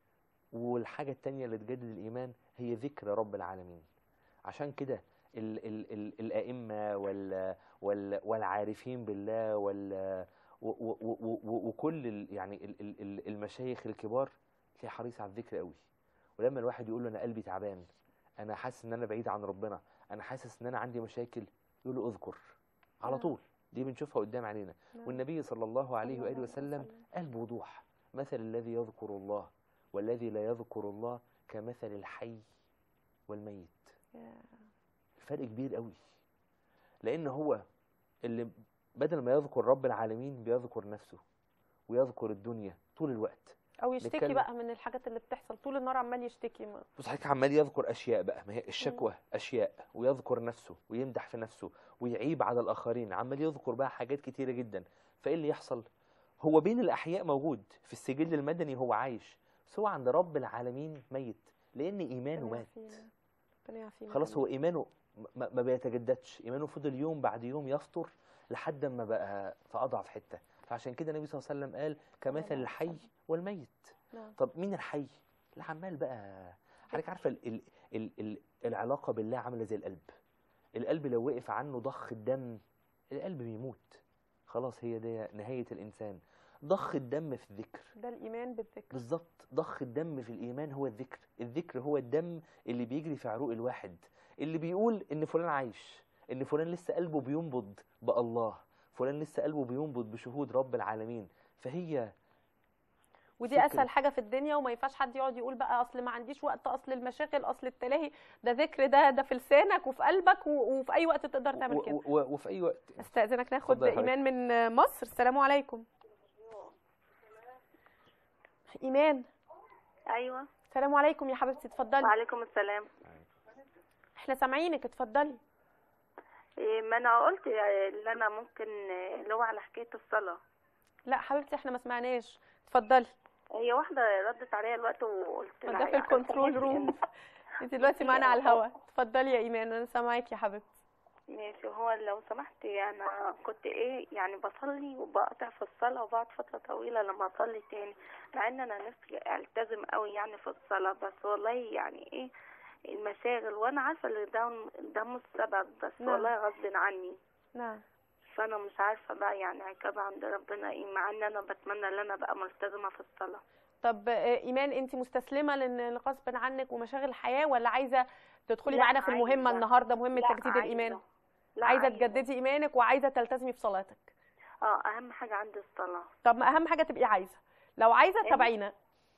Speaker 2: والحاجة التانية اللي تجدد الإيمان هي ذكر رب العالمين عشان كده ال ال ال الأئمة وال وال والعارفين بالله وال و و و و وكل ال يعني ال ال ال المشايخ الكبار تلاقي حريص على الذكر قوي ولما الواحد يقول له أنا قلبي تعبان أنا حاسس إن أنا بعيد عن ربنا أنا حاسس إن أنا عندي مشاكل يقول له اذكر على
Speaker 1: نعم.
Speaker 2: طول دي بنشوفها قدام علينا
Speaker 1: نعم.
Speaker 2: والنبي صلى الله عليه
Speaker 1: صلى
Speaker 2: وآله
Speaker 1: الله عليه
Speaker 2: وسلم
Speaker 1: وسلم.
Speaker 2: قال بوضوح مثل الذي يذكر الله والذي لا يذكر الله كمثل الحي والميت
Speaker 1: يا.
Speaker 2: الفرق كبير قوي لان هو اللي بدل ما يذكر رب العالمين بيذكر نفسه ويذكر الدنيا طول الوقت
Speaker 1: او يشتكي
Speaker 2: نتكلم-
Speaker 1: بقى من الحاجات اللي بتحصل طول النهار عمال يشتكي ما-
Speaker 2: بص حضرتك عمال يذكر اشياء بقى ما هي الشكوى اشياء ويذكر نفسه ويمدح في نفسه ويعيب على الاخرين عمال يذكر بقى حاجات كتيره جدا فايه اللي يحصل هو بين الاحياء موجود في السجل المدني هو عايش بس هو عند رب العالمين ميت لان ايمانه
Speaker 1: ربنا
Speaker 2: مات
Speaker 1: يعافينا. ربنا يعافينا
Speaker 2: خلاص هو
Speaker 1: آمين.
Speaker 2: ايمانه ما, ما بيتجددش ايمانه فضل يوم بعد يوم يفطر لحد ما بقى في اضعف حته فعشان كده النبي صلى الله عليه وسلم قال كمثل
Speaker 1: عليه
Speaker 2: الحي
Speaker 1: وسلم.
Speaker 2: والميت
Speaker 1: نعم
Speaker 2: طب مين الحي اللي عمال بقى حضرتك عارفه ال ال ال ال العلاقه بالله عامله زي القلب القلب لو وقف عنه ضخ الدم القلب بيموت خلاص هي دي نهايه الانسان ضخ الدم في الذكر
Speaker 1: ده الايمان بالذكر
Speaker 2: بالظبط ضخ الدم في الإيمان هو الذكر الذكر هو الدم اللي بيجري في عروق الواحد اللي بيقول إن فلان عايش إن فلان لسه قلبه بينبض بالله فلان لسه قلبه بينبض بشهود رب العالمين فهي
Speaker 1: ودي
Speaker 2: فكرة.
Speaker 1: اسهل حاجه في الدنيا وما ينفعش حد يقعد يقول بقى اصل ما عنديش وقت اصل المشاغل اصل التلاهي ده ذكر ده ده في لسانك وفي قلبك و- وفي اي وقت تقدر تعمل
Speaker 2: و-
Speaker 1: كده
Speaker 2: و- و- وفي أي وقت
Speaker 1: استاذنك ناخد
Speaker 2: اتفضل يا حضرتك.
Speaker 1: ايمان من مصر السلام عليكم ايمان
Speaker 3: ايوه
Speaker 1: السلام عليكم يا حبيبتي اتفضلي
Speaker 3: وعليكم السلام
Speaker 1: احنا سامعينك اتفضلي
Speaker 3: إيه، ما انا قلت اللي انا ممكن إيه، اللي هو على حكايه الصلاه
Speaker 1: لا حبيبتي احنا ما سمعناش اتفضلي
Speaker 3: هي واحده ردت عليا الوقت وقلت
Speaker 1: ما
Speaker 3: لها
Speaker 1: ده في
Speaker 3: يعني
Speaker 1: الكنترول
Speaker 3: أنت
Speaker 1: روم انت دلوقتي معانا على الهوا اتفضلي يا ايمان انا سامعاك يا حبيبتي
Speaker 5: ماشي هو لو سمحت انا كنت ايه يعني بصلي وبقطع في الصلاة وبقعد فترة طويلة لما اصلي تاني مع ان انا نفسي التزم قوي يعني في الصلاة بس والله يعني ايه المشاغل وانا عارفة ان ده ده مش سبب بس
Speaker 1: نعم.
Speaker 5: والله غصب عني
Speaker 1: نعم
Speaker 5: فانا مش عارفة بقى يعني عقاب عند ربنا ايه مع ان انا بتمنى ان انا ابقى ملتزمة في الصلاة
Speaker 1: طب آه، ايمان انت مستسلمه لان غصب عنك ومشاغل الحياه ولا عايزه تدخلي
Speaker 5: لا،
Speaker 1: معانا في المهمه
Speaker 5: عايزة.
Speaker 1: النهارده مهمه
Speaker 5: لا،
Speaker 1: تجديد
Speaker 5: عايزة.
Speaker 1: الايمان
Speaker 5: لا،
Speaker 1: عايزه تجددي ايمانك وعايزه تلتزمي في صلاتك
Speaker 5: اه اهم حاجة عندي الصلاة
Speaker 1: طب ما اهم حاجه تبقي عايزه لو عايزه
Speaker 5: إيه؟
Speaker 1: تابعينا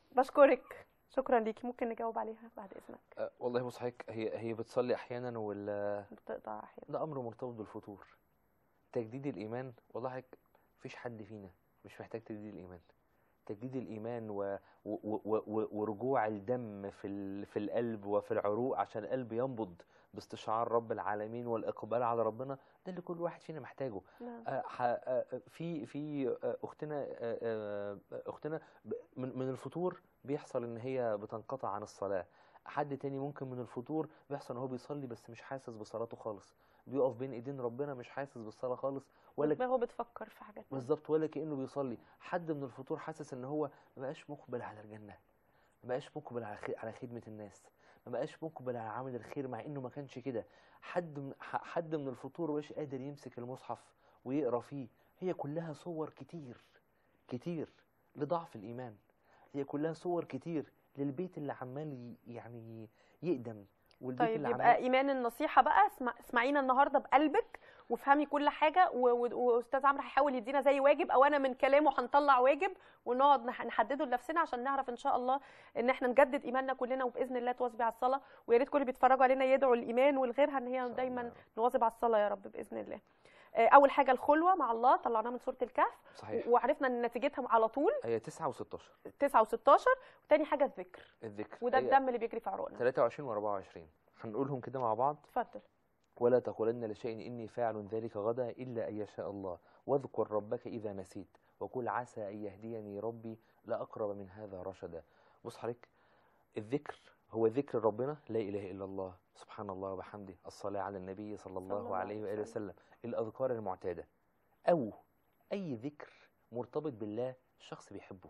Speaker 1: بشكرك شكرا ليكي ممكن نجاوب عليها بعد اذنك
Speaker 2: أه، والله بص حضرتك هي هي بتصلي احيانا وال
Speaker 1: بتقطع احيانا
Speaker 2: ده امر مرتبط بالفطور تجديد الايمان والله حضرتك مفيش حد فينا مش محتاج تجديد الايمان تجديد الايمان و... و... و... و... ورجوع الدم في ال... في القلب وفي العروق عشان القلب ينبض باستشعار رب العالمين والاقبال على ربنا ده اللي كل واحد فينا محتاجه
Speaker 1: نعم
Speaker 2: آه، ح- آه، في في آه، اختنا آه، آه، اختنا ب- من من الفطور بيحصل ان هي بتنقطع عن الصلاه حد تاني ممكن من الفطور بيحصل ان هو بيصلي بس مش حاسس بصلاته خالص بيقف بين ايدين ربنا مش حاسس بالصلاه خالص ولا
Speaker 1: دماغه بتفكر في حاجات تانية.
Speaker 2: بالظبط ولا كانه بيصلي حد من الفطور حاسس ان هو ما بقاش مقبل على الجنه ما بقاش مقبل على خي- على خدمه الناس ما بقاش مقبل على عمل الخير مع انه ما كانش كده حد من ح- حد من الفطور مش قادر يمسك المصحف ويقرا فيه هي كلها صور كتير كتير لضعف الايمان هي كلها صور كتير للبيت اللي عمال ي- يعني يقدم والبيت
Speaker 1: طيب
Speaker 2: اللي
Speaker 1: يبقى
Speaker 2: عمال
Speaker 1: ايمان النصيحه بقى اسمع اسمعينا النهارده بقلبك وافهمي كل حاجه و- و- واستاذ عمرو هيحاول يدينا زي واجب او انا من كلامه هنطلع واجب ونقعد نح- نحدده لنفسنا عشان نعرف ان شاء الله ان احنا نجدد ايماننا كلنا وباذن الله تواظبي على الصلاه ويا ريت كل اللي بيتفرجوا علينا يدعوا الايمان ولغيرها ان هي
Speaker 2: شاء الله
Speaker 1: دايما
Speaker 2: يا رب.
Speaker 1: نواظب على الصلاه يا رب باذن الله آه، اول حاجه الخلوه مع الله طلعناها من سوره الكهف
Speaker 2: صحيح
Speaker 1: وعرفنا ان نتيجتها على طول
Speaker 2: هي 9 و16
Speaker 1: 9 و16 وتاني حاجه الذكر
Speaker 2: الذكر
Speaker 1: وده
Speaker 2: هي
Speaker 1: الدم اللي بيجري في عروقنا
Speaker 2: 23 و24 هنقولهم كده مع بعض
Speaker 1: اتفضل
Speaker 2: ولا تقولن لشيء إني فاعل ذلك غدا إلا أن يشاء الله واذكر ربك إذا نسيت وقل عسى أن يهديني ربي لأقرب من هذا رشدا بص حضرتك الذكر هو ذكر ربنا لا إله إلا الله سبحان الله وبحمده الصلاة على النبي صلى الله,
Speaker 1: الله
Speaker 2: عليه
Speaker 1: عليه
Speaker 2: وآله وسلم الأذكار المعتادة أو أي ذكر مرتبط بالله الشخص بيحبه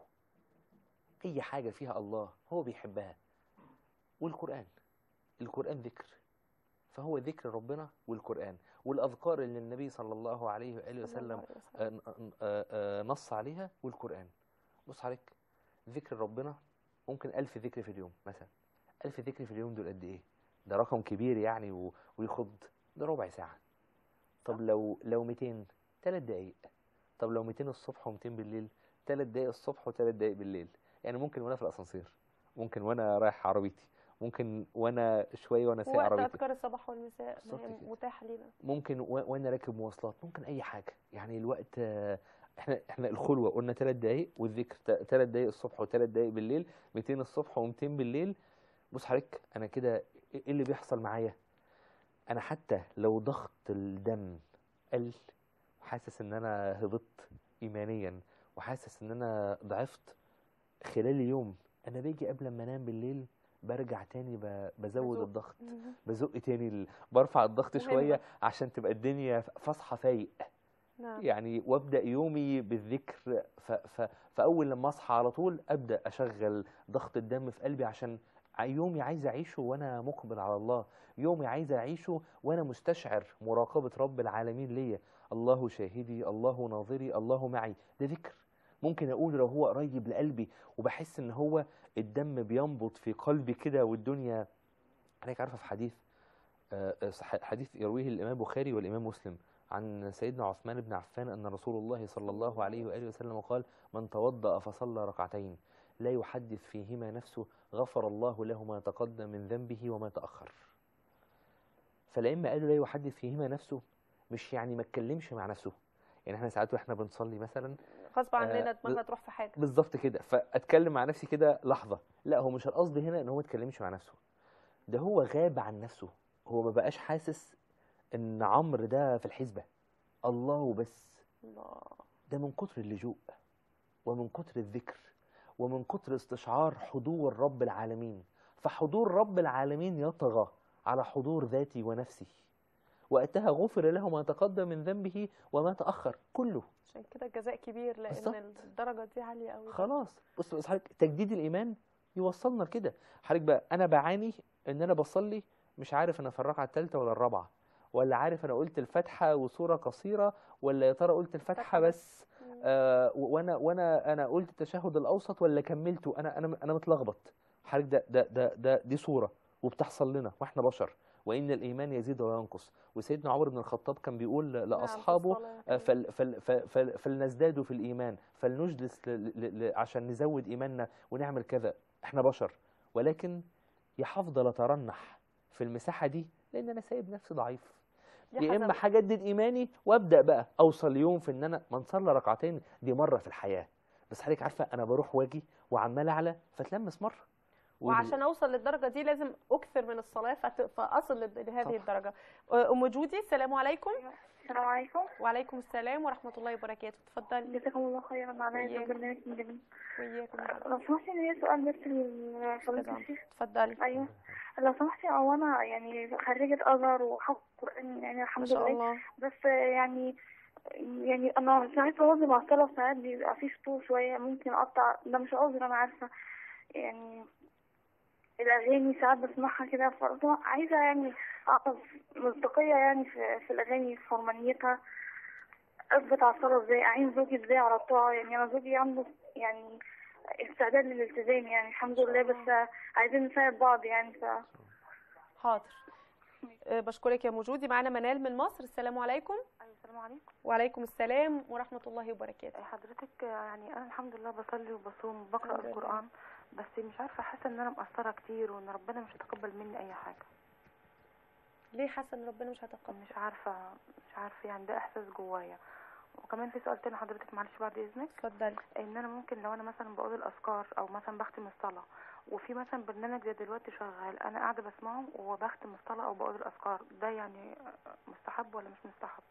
Speaker 2: أي حاجة فيها الله هو بيحبها والقرآن القرآن ذكر فهو ذكر ربنا والقرآن والأذكار اللي النبي صلى الله عليه وآله
Speaker 1: صلى الله
Speaker 2: وسلم
Speaker 1: عليه وسلم.
Speaker 2: آه، آه، آه، نص عليها والقرآن بص عليك ذكر ربنا ممكن ألف ذكر في اليوم مثلا ألف ذكر في اليوم دول قد إيه ده رقم كبير يعني و- ويخض ده ربع ساعة طب لو لو 200 ثلاث دقايق طب لو 200 الصبح و200 بالليل ثلاث دقايق الصبح وثلاث دقايق بالليل يعني ممكن وانا في الاسانسير ممكن وانا رايح عربيتي ممكن وانا شويه وانا سايق
Speaker 1: وقت
Speaker 2: عربيتي
Speaker 1: اذكار الصباح والمساء ما
Speaker 2: بالظبط
Speaker 1: هي
Speaker 2: كده.
Speaker 1: متاحه لينا
Speaker 2: ممكن و- وانا راكب مواصلات ممكن اي حاجه يعني الوقت آه، احنا احنا الخلوه قلنا ثلاث دقايق والذكر ثلاث دقايق الصبح وثلاث دقايق بالليل 200 الصبح و200 بالليل بص حضرتك انا كده ايه اللي بيحصل معايا انا حتى لو ضغط الدم قل وحاسس ان انا هبطت ايمانيا وحاسس ان انا ضعفت خلال اليوم انا باجي قبل ما انام بالليل برجع تاني ب- بزود
Speaker 1: بزق.
Speaker 2: الضغط بزق تاني ال- برفع الضغط
Speaker 1: مهمة.
Speaker 2: شويه عشان تبقى الدنيا ف- فاصحى فايق
Speaker 1: نعم
Speaker 2: يعني وابدا يومي بالذكر ف ف فاول لما اصحى على طول ابدا اشغل ضغط الدم في قلبي عشان ع- يومي عايز اعيشه وانا مقبل على الله يومي عايز اعيشه وانا مستشعر مراقبه رب العالمين ليا الله شاهدي الله ناظري الله معي ده ذكر ممكن اقول لو هو قريب لقلبي وبحس ان هو الدم بينبض في قلبي كده والدنيا حضرتك عارفه في حديث آه، آه، صح- حديث يرويه الامام البخاري والامام مسلم عن سيدنا عثمان بن عفان ان رسول الله صلى الله عليه واله وسلم قال من توضأ فصلى ركعتين لا يحدث فيهما نفسه غفر الله له ما تقدم من ذنبه وما تأخر فالأئمة قالوا لا يحدث فيهما نفسه مش يعني ما اتكلمش مع نفسه يعني احنا ساعات واحنا بنصلي مثلا
Speaker 1: غصب
Speaker 2: آه،
Speaker 1: عننا
Speaker 2: ب-
Speaker 1: دماغنا تروح في حاجه
Speaker 2: بالظبط كده فاتكلم مع نفسي كده لحظه لا هو مش القصد هنا ان هو ما اتكلمش مع نفسه ده هو غاب عن نفسه هو ما بقاش حاسس ان عمرو ده في الحسبه الله وبس
Speaker 1: الله
Speaker 2: ده من كتر اللجوء ومن كتر الذكر ومن كتر استشعار حضور رب العالمين فحضور رب العالمين يطغى على حضور ذاتي ونفسي وقتها غفر له ما تقدم من ذنبه وما تاخر كله
Speaker 1: عشان كده الجزاء كبير لان
Speaker 2: بالظبط.
Speaker 1: الدرجه دي عاليه قوي
Speaker 2: خلاص بص بص حضرتك تجديد الايمان يوصلنا لكده حضرتك بقى انا بعاني ان انا بصلي مش عارف انا في الركعه الثالثه ولا الرابعه ولا عارف انا قلت الفاتحه وسوره قصيره ولا يا ترى قلت الفاتحه
Speaker 1: فاتحة
Speaker 2: بس آه و- وانا وانا انا قلت التشهد الاوسط ولا كملته انا انا انا متلخبط حضرتك ده ده ده ده دي صوره وبتحصل لنا واحنا بشر وان الايمان يزيد وينقص وسيدنا عمر بن الخطاب كان بيقول
Speaker 1: نعم، في
Speaker 2: لاصحابه
Speaker 1: الصلاة
Speaker 2: آه،
Speaker 1: كمان.
Speaker 2: فل فل فل فل فلنزداد في الإيمان فلنجلس ل ل ل عشان نزود إيماننا ونعمل كذا إحنا بشر ولكن يا هفضل أترنح في المساحة دي لأن أنا سايب نفسي ضعيف يا إما
Speaker 1: حسب.
Speaker 2: هجدد إيماني وأبدأ بقى أوصل يوم في إن أنا ما نصلي ركعتين دي مرة في الحياة بس حضرتك عارفة أنا بروح واجي وعمال أعلى فتلمس مرة وال-
Speaker 1: وعشان اوصل للدرجه دي لازم اكثر من الصلاه فت- فاصل لد- لهذه
Speaker 2: طبعا.
Speaker 1: الدرجه ام جودي السلام عليكم
Speaker 6: السلام عليكم
Speaker 1: وعليكم السلام ورحمه الله وبركاته اتفضلي
Speaker 6: جزاكم الله خيرا على هذا
Speaker 1: إياك.
Speaker 6: البرنامج الجميل
Speaker 1: وإياكم يا حبيبتي.
Speaker 6: لو سمحتي لي سؤال بس لفضيلة
Speaker 1: أستاذ عمرو.
Speaker 6: الشيخ
Speaker 1: اتفضلي
Speaker 6: ايوه لو سمحتي او انا يعني خريجة ازهر وحافظ القرآن يعني
Speaker 1: ما
Speaker 6: الحمد
Speaker 1: شاء
Speaker 6: لله
Speaker 1: الله
Speaker 6: بس يعني يعني انا ساعات بوظي مع الصلاة وساعات بيبقى في سطور شوية ممكن اقطع ده مش عذر انا عارفة يعني الاغاني ساعات بسمعها كده ف- عايزة يعني اعرف مصداقية يعني في, في الاغاني في حرمانيتها اثبت على الصلاة ازاي اعين زوجي ازاي على الطاعة يعني انا زوجي عنده يعني استعداد للالتزام يعني الحمد لله بس عايزين نساعد بعض يعني ف
Speaker 1: حاضر أه، بشكرك يا ام جودي معانا منال من مصر السلام عليكم
Speaker 7: السلام عليكم
Speaker 1: وعليكم السلام ورحمه الله وبركاته
Speaker 7: حضرتك يعني انا الحمد لله بصلي وبصوم وبقرا
Speaker 1: الحمد لله.
Speaker 7: القران بس مش عارفه حاسه ان انا مقصره كتير وان ربنا مش هيتقبل مني اي حاجه
Speaker 1: ليه حاسه ان ربنا مش هيتقبل
Speaker 7: مش عارفه مش عارفه يعني ده احساس جوايا وكمان في سؤال تاني حضرتك معلش بعد اذنك
Speaker 1: اتفضلي
Speaker 7: ان انا ممكن لو انا مثلا بقول الاذكار او مثلا بختم الصلاه وفي مثلا برنامج زي دلوقتي شغال انا قاعده بسمعه وبختم الصلاه او بقول الاذكار ده يعني مستحب ولا مش مستحب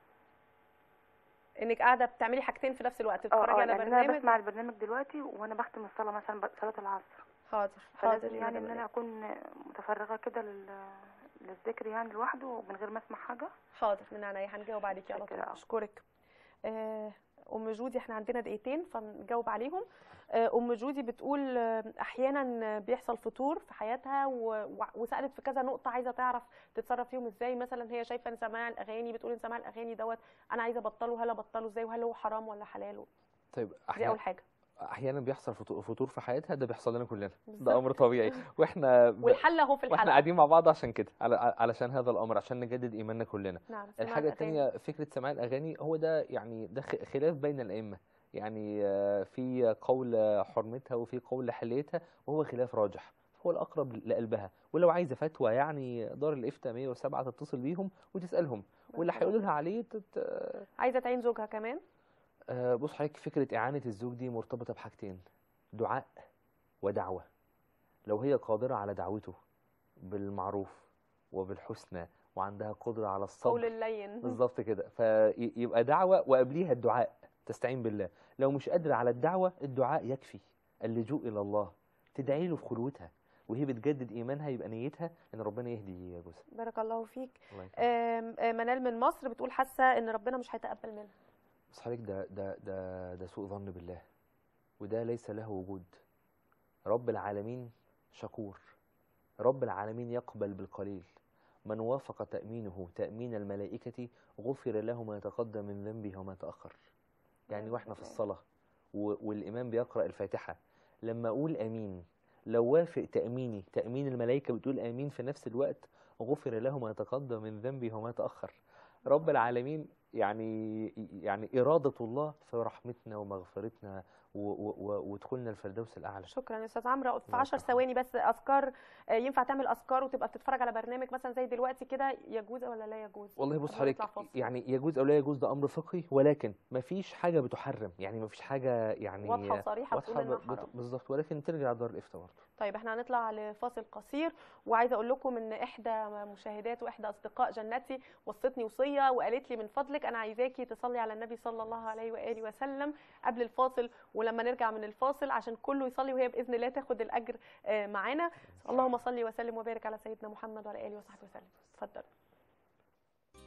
Speaker 1: انك قاعده بتعملي حاجتين في نفس الوقت
Speaker 7: اه
Speaker 1: بتتفرجي
Speaker 7: اه
Speaker 1: على
Speaker 7: لان انا
Speaker 1: برنامج
Speaker 7: بسمع البرنامج دلوقتي وانا بختم الصلاه مثلا ب- صلاه العصر
Speaker 1: حاضر حاضر
Speaker 7: فلازم
Speaker 1: يا
Speaker 7: يعني
Speaker 1: مدام
Speaker 7: ان انا اكون متفرغه كده لل للذكر يعني لوحده من غير ما اسمع حاجه
Speaker 1: حاضر من عينيا هنجاوب عليكي على طول
Speaker 7: شكرا.
Speaker 1: اشكرك آه، ام جودي احنا عندنا دقيقتين فنجاوب عليهم آه، ام جودي بتقول آه، احيانا بيحصل فتور في حياتها و- و- وسالت في كذا نقطه عايزه تعرف تتصرف فيهم ازاي مثلا هي شايفه ان سماع الاغاني بتقول ان سماع الاغاني دوت انا عايزه ابطله هل ابطله ازاي وهل هو حرام ولا حلال
Speaker 2: طيب
Speaker 1: دي
Speaker 2: أحيانا
Speaker 1: اول حاجه
Speaker 2: أحيانا بيحصل فطو- فتور في حياتها ده بيحصل لنا كلنا
Speaker 1: بالظبط.
Speaker 2: ده أمر طبيعي وإحنا ب...
Speaker 1: والحل اهو في
Speaker 2: واحنا
Speaker 1: الحلقه
Speaker 2: قاعدين مع بعض عشان كده على... علشان هذا الامر عشان نجدد ايماننا كلنا
Speaker 1: نعم سماع
Speaker 2: الحاجه
Speaker 1: الأغاني.
Speaker 2: الثانيه فكره سماع الاغاني هو ده يعني ده خ- خلاف بين الائمه يعني آه، في قول حرمتها وفي قول حليتها وهو خلاف راجح هو الاقرب لقلبها ولو عايزه فتوى يعني دار الافتاء 107 تتصل بيهم وتسالهم واللي هيقولوا لها عليه تت...
Speaker 1: عايزه تعين زوجها كمان
Speaker 2: آه، بص حضرتك فكره اعانه الزوج دي مرتبطه بحاجتين دعاء ودعوه لو هي قادره على دعوته بالمعروف وبالحسنى وعندها قدره على
Speaker 1: قول
Speaker 2: الصبر
Speaker 1: اللين
Speaker 2: بالظبط كده فيبقى دعوه وقبليها الدعاء تستعين بالله لو مش قادره على الدعوه الدعاء يكفي اللجوء الى الله تدعي له في خلوتها وهي بتجدد ايمانها يبقى نيتها ان ربنا يهدي جوزها
Speaker 1: بارك الله فيك
Speaker 2: الله يكرمك
Speaker 1: آم، آم، منال من مصر بتقول حاسه ان ربنا مش هيتقبل منها
Speaker 2: بس حضرتك ده ده ده ده سوء ظن بالله وده ليس له وجود رب العالمين شكور رب العالمين يقبل بالقليل من وافق تأمينه تأمين الملائكة غفر له ما تقدم من ذنبه وما تأخر يعني واحنا في الصلاة و- والإمام بيقرأ الفاتحة لما أقول أمين لو وافق تأميني تأمين الملائكة بتقول آمين في نفس الوقت غفر له ما تقدم من ذنبه وما تأخر رب العالمين يعني يعني إرادة الله في رحمتنا ومغفرتنا و- و- و- ودخولنا الفردوس الأعلى
Speaker 1: شكرا يا استاذ عمرو في
Speaker 2: الله
Speaker 1: 10
Speaker 2: يفتح
Speaker 1: ثواني بس اذكار آه، ينفع تعمل اذكار وتبقى بتتفرج على برنامج مثلا زي دلوقتي كده يجوز ولا لا يجوز
Speaker 2: والله بص
Speaker 1: قبل ما نطلع
Speaker 2: حضرتك
Speaker 1: فاصل.
Speaker 2: يعني يجوز او لا يجوز ده امر فقهي ولكن ما فيش حاجه بتحرم يعني ما فيش حاجه يعني
Speaker 1: واضحه وصريحه بتقول
Speaker 2: واضحه
Speaker 1: انه
Speaker 2: ب- بت-
Speaker 1: حرام
Speaker 2: بالظبط ولكن ترجع دار الافتاء برضه
Speaker 1: طيب احنا هنطلع لفاصل قصير وعايزه اقول لكم ان احدى مشاهدات واحدى اصدقاء جنتي وصتني وصيه وقالت لي من فضلك انا عايزاكي تصلي على النبي صلى الله عليه واله وسلم قبل الفاصل ولما نرجع من الفاصل عشان كله يصلي وهي باذن الله تاخد الاجر آه، معانا اللهم صل وسلم وبارك على سيدنا محمد وعلى اله وصحبه وسلم اتفضل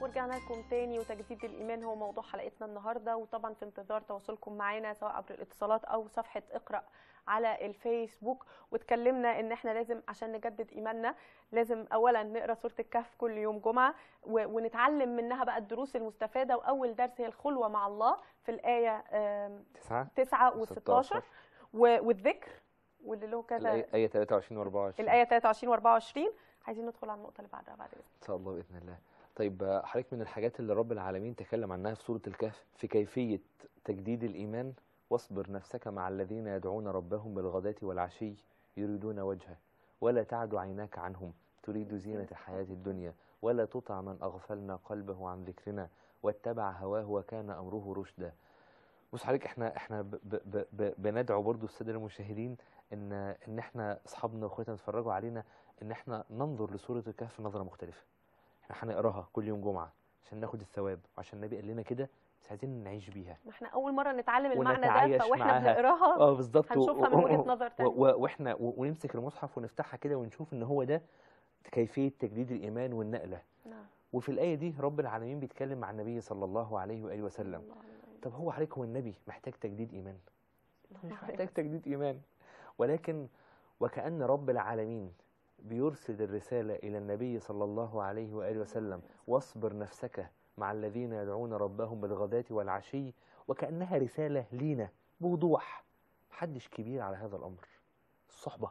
Speaker 1: ورجعنا لكم تاني وتجديد الايمان هو موضوع حلقتنا النهارده وطبعا في انتظار تواصلكم معانا سواء عبر الاتصالات او صفحه اقرا على الفيسبوك واتكلمنا ان احنا لازم عشان نجدد ايماننا لازم اولا نقرا سوره الكهف كل يوم جمعه و- ونتعلم منها بقى الدروس المستفاده واول درس هي الخلوه مع الله في الايه آم،
Speaker 2: تسعة
Speaker 1: 9 و16 والذكر واللي له كذا
Speaker 2: الآية آية 23 و 24
Speaker 1: الايه 23 و24 عايزين ندخل على النقطه اللي بعدها بعد اذنك
Speaker 2: ان شاء الله باذن الله طيب آه، حضرتك من الحاجات اللي رب العالمين تكلم عنها في سوره الكهف في كيفيه تجديد الايمان واصبر نفسك مع الذين يدعون ربهم بالغداة والعشي يريدون وجهه ولا تعد عيناك عنهم تريد زينة الحياة الدنيا ولا تطع من أغفلنا قلبه عن ذكرنا واتبع هواه وكان أمره رشدا بص حضرتك احنا احنا ب ب ب ب بندعو برضو الساده المشاهدين ان ان احنا اصحابنا واخواتنا يتفرجوا علينا ان احنا ننظر لسوره الكهف نظره مختلفه احنا هنقراها كل يوم جمعه عشان ناخد الثواب وعشان النبي قال لنا كده بس عايزين نعيش بيها
Speaker 1: ما احنا اول مره نتعلم المعنى ده
Speaker 2: ونتعايش
Speaker 1: فواحنا
Speaker 2: معاها.
Speaker 1: بنقراها
Speaker 2: اه بالظبط و-
Speaker 1: هنشوفها من
Speaker 2: و-
Speaker 1: وجهه
Speaker 2: و-
Speaker 1: نظر
Speaker 2: و-
Speaker 1: تانية
Speaker 2: و- واحنا و- ونمسك المصحف ونفتحها كده ونشوف ان هو ده كيفيه تجديد الايمان والنقله
Speaker 1: نعم
Speaker 2: وفي الايه دي رب العالمين بيتكلم مع النبي صلى الله عليه واله وسلم
Speaker 1: الله عليه وسلم.
Speaker 2: طب هو حضرتك هو النبي محتاج تجديد ايمان مش
Speaker 1: الله عليه
Speaker 2: محتاج تجديد ايمان ولكن وكأن رب العالمين بيرسل الرسالة إلى النبي صلى الله عليه وآله وسلم واصبر نفسك مع الذين يدعون ربهم بالغداة والعشي وكأنها رسالة لينا بوضوح محدش كبير على هذا الأمر الصحبة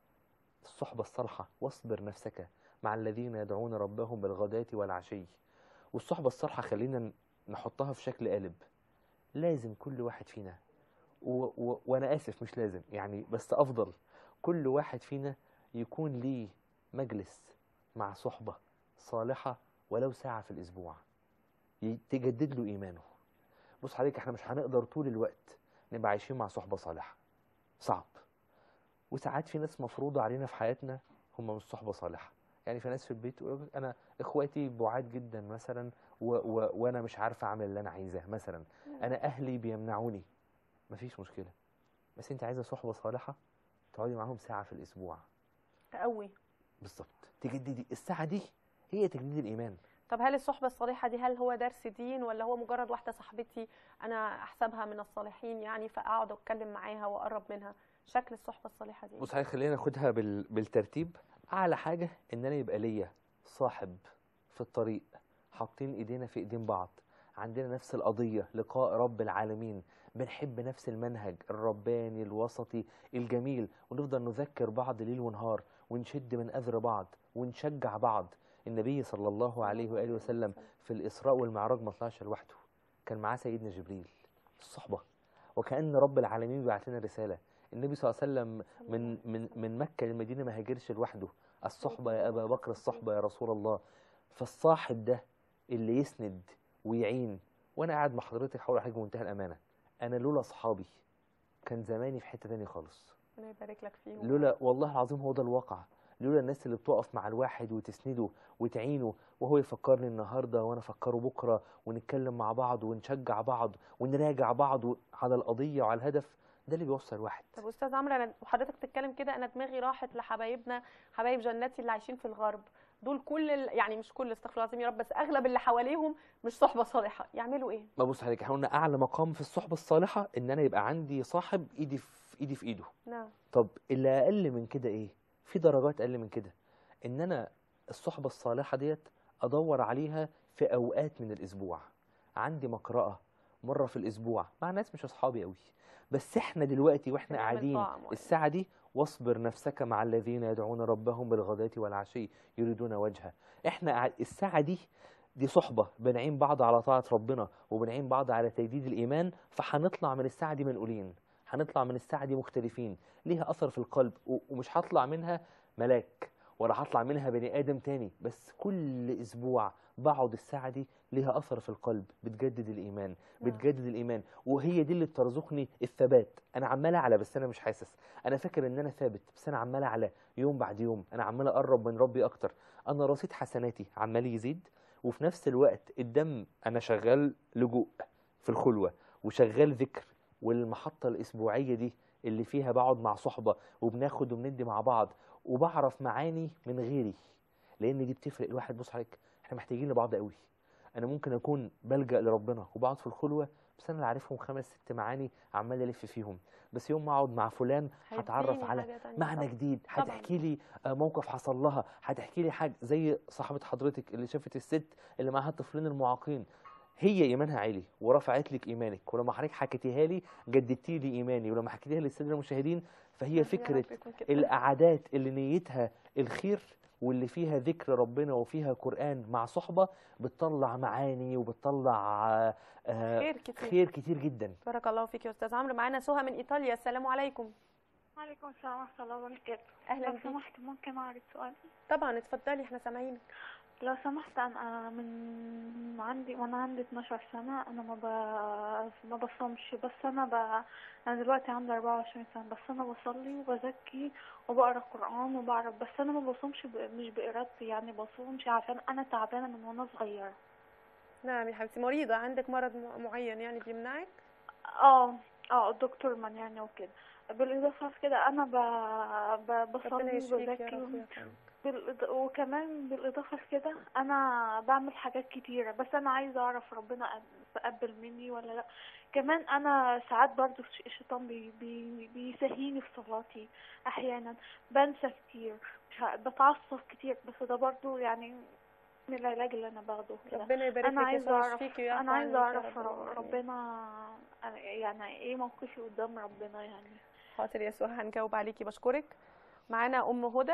Speaker 2: الصحبة الصالحة واصبر نفسك مع الذين يدعون ربهم بالغداة والعشي والصحبة الصالحة خلينا نحطها في شكل قالب لازم كل واحد فينا و و وانا اسف مش لازم يعني بس افضل كل واحد فينا يكون ليه مجلس مع صحبة صالحة ولو ساعة في الاسبوع ي- تجدد له ايمانه بص حضرتك احنا مش هنقدر طول الوقت نبقى عايشين مع صحبة صالحة صعب وساعات في ناس مفروضة علينا في حياتنا هم مش صحبة صالحة يعني في ناس في البيت يقول لك انا اخواتي بعاد جدا مثلا و و وانا مش عارفه اعمل اللي انا عايزاه مثلا انا اهلي بيمنعوني مفيش مشكله بس انت عايزه صحبه صالحه تقعدي معاهم ساعه في الاسبوع
Speaker 1: تقوي
Speaker 2: بالظبط تجددي الساعه دي هي تجديد الايمان
Speaker 1: طب هل الصحبة الصالحة دي هل هو درس دين ولا هو مجرد واحدة صاحبتي أنا أحسبها من الصالحين يعني فأقعد أتكلم معاها وأقرب منها شكل الصحبة الصالحة دي
Speaker 2: بص هاي خلينا ناخدها بال... بالترتيب اعلى حاجه ان انا يبقى ليا صاحب في الطريق حاطين ايدينا في ايدين بعض عندنا نفس القضيه لقاء رب العالمين بنحب نفس المنهج الرباني الوسطي الجميل ونفضل نذكر بعض ليل ونهار ونشد من اذر بعض ونشجع بعض النبي صلى الله عليه واله وسلم في الاسراء والمعراج ما طلعش لوحده كان معاه سيدنا جبريل الصحبه وكأن رب العالمين بيبعت لنا رساله النبي صلى الله عليه وسلم من من من مكة للمدينة ما هاجرش لوحده الصحبة يا أبا بكر الصحبة يا رسول الله فالصاحب ده اللي يسند ويعين وأنا قاعد مع حضرتك هقول حاجة بمنتهى الأمانة أنا لولا أصحابي كان زماني في حتة تانية خالص
Speaker 1: ربنا يبارك لك فيهم
Speaker 2: لولا والله العظيم هو ده الواقع لولا الناس اللي بتقف مع الواحد وتسنده وتعينه وهو يفكرني النهارده وانا افكره بكره ونتكلم مع بعض ونشجع بعض ونراجع بعض على القضيه وعلى الهدف ده اللي بيوصل واحد
Speaker 1: طب استاذ عمرو انا وحضرتك بتتكلم كده انا دماغي راحت لحبايبنا حبايب جناتي اللي عايشين في الغرب دول كل ال... يعني مش كل استغفر الله العظيم يا رب بس اغلب اللي حواليهم مش صحبه صالحه يعملوا ايه
Speaker 2: ما بص حضرتك احنا قلنا اعلى مقام في الصحبه الصالحه ان انا يبقى عندي صاحب ايدي في ايدي في ايده
Speaker 1: نعم
Speaker 2: طب اللي اقل من كده ايه في درجات اقل من كده ان انا الصحبه الصالحه ديت ادور عليها في اوقات من الاسبوع عندي مقرأة مره في الاسبوع مع ناس مش اصحابي قوي بس احنا دلوقتي واحنا
Speaker 1: بنعمل
Speaker 2: قاعدين
Speaker 1: طاعة معينة.
Speaker 2: الساعه دي واصبر نفسك مع الذين يدعون ربهم بالغداة والعشي يريدون وجهه احنا قاعد- الساعه دي دي صحبه بنعين بعض على طاعه ربنا وبنعين بعض على تجديد الايمان فهنطلع من الساعه دي منقولين هنطلع من الساعه دي مختلفين ليها اثر في القلب و- ومش هطلع منها ملاك ولا هطلع منها بني ادم تاني بس كل اسبوع بقعد الساعه دي ليها اثر في القلب بتجدد الايمان
Speaker 1: نعم.
Speaker 2: بتجدد الايمان وهي دي اللي بترزقني الثبات انا عمال اعلى بس انا مش حاسس انا فاكر ان انا ثابت بس انا عمال اعلى يوم بعد يوم انا عمال اقرب من ربي اكتر انا رصيد حسناتي عمال يزيد وفي نفس الوقت الدم انا شغال لجوء في الخلوه وشغال ذكر والمحطه الاسبوعيه دي اللي فيها بقعد مع صحبه وبناخد وبندي مع بعض وبعرف معاني من غيري لان دي بتفرق الواحد بص عليك احنا محتاجين لبعض قوي انا ممكن اكون بلجأ لربنا وبقعد في الخلوه بس انا اللي عارفهم خمس ست معاني عمال الف فيهم بس يوم ما اقعد مع فلان هتعرف
Speaker 1: هيديني
Speaker 2: على
Speaker 1: حاجة تانية
Speaker 2: معنى
Speaker 1: طبعاً.
Speaker 2: جديد
Speaker 1: طبعاً.
Speaker 2: هتحكي لي آه، موقف حصل لها هتحكي لي حاجه زي صاحبه حضرتك اللي شافت الست اللي معاها الطفلين المعاقين هي ايمانها عالي ورفعت لك ايمانك ولما حضرتك حكيتيها لي جددتي لي ايماني ولما حكيتيها للساده المشاهدين فهي
Speaker 1: يا
Speaker 2: فكره
Speaker 1: رب يكون كده.
Speaker 2: القعدات اللي نيتها الخير واللي فيها ذكر ربنا وفيها قرآن مع صحبة بتطلع معاني وبتطلع آه، آه،
Speaker 1: خير كتير
Speaker 2: خير كتير جدا
Speaker 1: بارك الله فيك يا استاذ عمرو معانا سهى من ايطاليا السلام عليكم
Speaker 6: وعليكم السلام ورحمة الله وبركاته
Speaker 1: اهلا
Speaker 6: لو
Speaker 1: بيك
Speaker 6: سمحت ممكن أعرض سؤال
Speaker 1: طبعا اتفضلي احنا سامعينك
Speaker 6: لو سمحت أنا من عندي وأنا عندي 12 سنة أنا ما ب... ما بصومش بس أنا ب... أنا دلوقتي عندي 24 سنة بس أنا بصلي وبزكي وبقرا قرآن وبعرف بس أنا ما بصومش ب... مش بإرادتي يعني بصومش عشان أنا تعبانة من وأنا صغيرة
Speaker 1: نعم يا حبيبتي مريضة عندك مرض م- معين يعني بيمنعك
Speaker 6: اه اه الدكتور منعني وكده بالإضافة كده أنا ب... ب...
Speaker 1: ربنا
Speaker 6: بصلي
Speaker 1: يشفيك يا
Speaker 6: وبزكي
Speaker 1: رب ويرحمك.
Speaker 6: بالإض... وكمان بالإضافة لكده أنا بعمل حاجات كتيرة بس أنا عايزة أعرف ربنا تقبل مني ولا لأ كمان أنا ساعات برضو الش- الشيطان بي... بي... بيسهيني في صلاتي أحيانا بنسى كتير مش ع- بتعصب كتير بس ده برضو يعني من العلاج اللي أنا باخده كده
Speaker 1: ربنا يبارك
Speaker 6: أنا
Speaker 1: لك
Speaker 6: عايزة
Speaker 1: يا
Speaker 6: أعرف
Speaker 1: يشفيكي ويعفو
Speaker 6: أنا عايزة
Speaker 1: عنك يا
Speaker 6: أعرف
Speaker 1: رب
Speaker 6: ر-
Speaker 1: العالمين.
Speaker 6: ربنا يعني إيه موقفي قدام ربنا يعني
Speaker 1: حاضر يا سهى هنجاوب عليكي بشكرك معانا ام هدى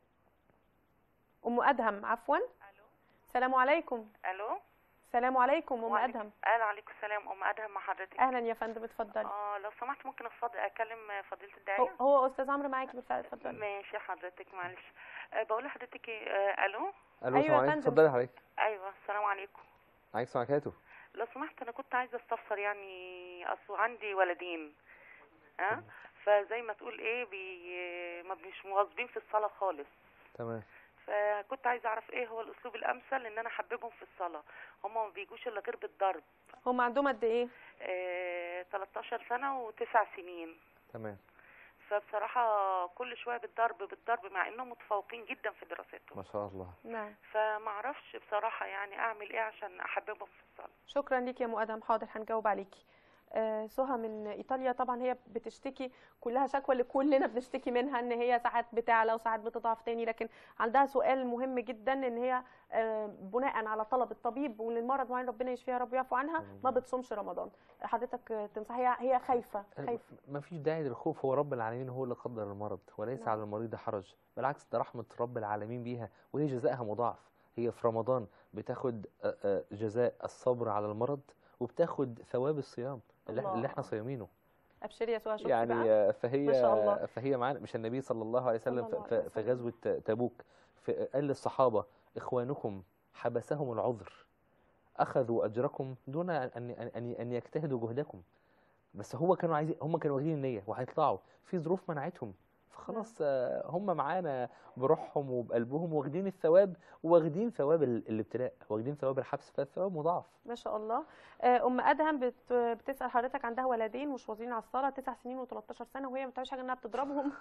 Speaker 1: ام ادهم عفوا السلام عليكم
Speaker 8: الو
Speaker 1: السلام عليكم ام
Speaker 8: وعليكم-
Speaker 1: ادهم
Speaker 8: اهلا عليكم السلام ام ادهم مع حضرتك
Speaker 1: اهلا يا فندم اتفضلي
Speaker 8: اه لو سمحت ممكن افضل اكلم فضيله
Speaker 1: هو,
Speaker 8: الداعيه
Speaker 1: هو استاذ عمرو معاكي بالفعل اتفضلي
Speaker 8: ماشي حضرتك معلش أه بقول لحضرتك ايه آه الو
Speaker 2: الو
Speaker 1: أيوة
Speaker 2: السلام
Speaker 1: يا
Speaker 2: عليكم
Speaker 1: فندم.
Speaker 2: اتفضلي يا حضرتك
Speaker 8: ايوه السلام عليكم
Speaker 2: عليكم السلام عليكم
Speaker 8: لو سمحت انا كنت عايزه استفسر يعني اصل عندي ولدين ها فزي ما تقول ايه بي ما مش مواظبين في الصلاه خالص
Speaker 2: تمام
Speaker 8: فكنت عايزه اعرف ايه هو الاسلوب الامثل ان انا احببهم في الصلاه هم ما بيجوش الا غير بالضرب
Speaker 1: هم عندهم قد ايه
Speaker 8: آه 13 سنه وتسع سنين
Speaker 2: تمام
Speaker 8: فبصراحة كل شوية بالضرب بالضرب مع انهم متفوقين جدا في دراستهم
Speaker 2: ما شاء الله
Speaker 1: نعم
Speaker 8: فمعرفش بصراحة يعني اعمل ايه عشان احببهم في الصلاة
Speaker 1: شكرا ليك يا ام ادهم حاضر هنجاوب عليكي آه، سهى من ايطاليا طبعا هي بتشتكي كلها شكوى اللي كلنا بنشتكي منها ان هي ساعات بتعلى وساعات بتضعف تاني لكن عندها سؤال مهم جدا ان هي آه، بناء على طلب الطبيب وان المرض معين ربنا يشفيها رب يعفو عنها ما بتصومش رمضان حضرتك آه، تنصحيها هي خايفه خايفه
Speaker 2: ما فيش داعي للخوف هو رب العالمين هو اللي قدر المرض وليس
Speaker 1: نعم.
Speaker 2: على المريض حرج بالعكس ده رحمة رب العالمين بيها وهي جزائها مضاعف هي في رمضان بتاخد آه، آه، جزاء الصبر على المرض وبتاخد ثواب الصيام اللي,
Speaker 1: الله.
Speaker 2: اللي احنا صايمينه
Speaker 1: ابشري يا سهى شوفي
Speaker 2: يعني
Speaker 1: بقى
Speaker 2: آه، فهي
Speaker 1: ما شاء الله.
Speaker 2: فهي معانا مش النبي صلى الله عليه وسلم
Speaker 1: صلى الله
Speaker 2: في-
Speaker 1: عليه
Speaker 2: في
Speaker 1: وسلم.
Speaker 2: غزوة تبوك في- قال للصحابة إخوانكم حبسهم العذر أخذوا أجركم دون أن أن أن, أن يجتهدوا جهدكم بس هو كانوا عايزين هم كانوا واخدين النية وهيطلعوا في ظروف منعتهم فخلاص آه، هم معانا بروحهم وبقلبهم واخدين الثواب واخدين ثواب ال- الابتلاء واخدين ثواب الحبس فالثواب مضاعف
Speaker 1: ما شاء الله آه، ام ادهم بت... بتسال حضرتك عندها ولدين مش واصلين على الصلاه 9 سنين و13 سنه وهي ما بتعملش حاجه انها بتضربهم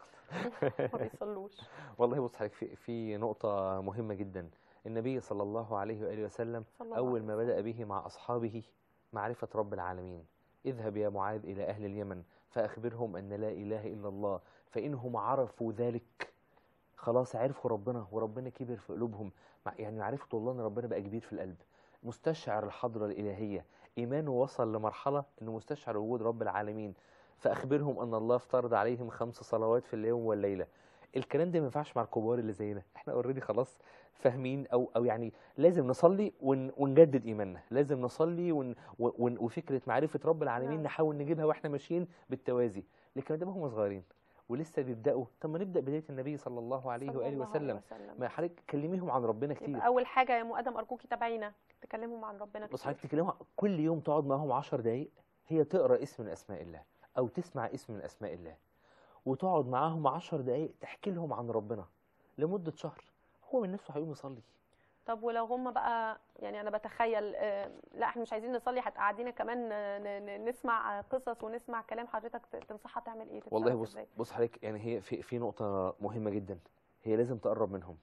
Speaker 1: ما بيصلوش
Speaker 2: والله بص حضرتك في في نقطة مهمة جدا النبي صلى الله عليه وآله وسلم
Speaker 1: صلى الله
Speaker 2: أول
Speaker 1: عليه
Speaker 2: ما بدأ به مع أصحابه معرفة رب العالمين اذهب يا معاذ إلى أهل اليمن فأخبرهم أن لا إله إلا الله فإنهم عرفوا ذلك خلاص عرفوا ربنا وربنا كبر في قلوبهم مع- يعني معرفة الله أن ربنا بقى كبير في القلب مستشعر الحضرة الإلهية إيمانه وصل لمرحلة أنه مستشعر وجود رب العالمين فأخبرهم أن الله افترض عليهم خمس صلوات في اليوم والليلة الكلام ده ما ينفعش مع الكبار اللي زينا احنا اوريدي خلاص فاهمين او او يعني لازم نصلي ون ونجدد ايماننا لازم نصلي ون ون وفكره معرفه رب العالمين
Speaker 1: نعم.
Speaker 2: نحاول نجيبها واحنا ماشيين بالتوازي لكن ده هم صغيرين ولسه بيبداوا طب ما نبدا بدايه النبي صلى الله عليه
Speaker 1: صلى
Speaker 2: واله
Speaker 1: الله عليه
Speaker 2: وسلم
Speaker 1: وسلم.
Speaker 2: ما حضرتك كلميهم عن ربنا كتير
Speaker 1: يبقى اول حاجه يا ام ادم ارجوكي تابعينا تكلمهم عن ربنا
Speaker 2: بص
Speaker 1: كتير
Speaker 2: حضرتك تكلمها كل يوم تقعد معاهم 10 دقايق هي تقرا اسم من اسماء الله او تسمع اسم من اسماء الله وتقعد معاهم 10 دقايق تحكي لهم عن ربنا لمده شهر هو من نفسه هيقوم يصلي
Speaker 1: طب ولو هم بقى يعني انا بتخيل آه، لا احنا مش عايزين نصلي هتقعدينا كمان آه، ن- ن- نسمع آه، قصص ونسمع كلام حضرتك ت- تنصحها تعمل ايه
Speaker 2: والله
Speaker 1: تتصرف
Speaker 2: بص
Speaker 1: إزاي؟
Speaker 2: بص حضرتك يعني هي في في نقطه مهمه جدا هي لازم تقرب منهم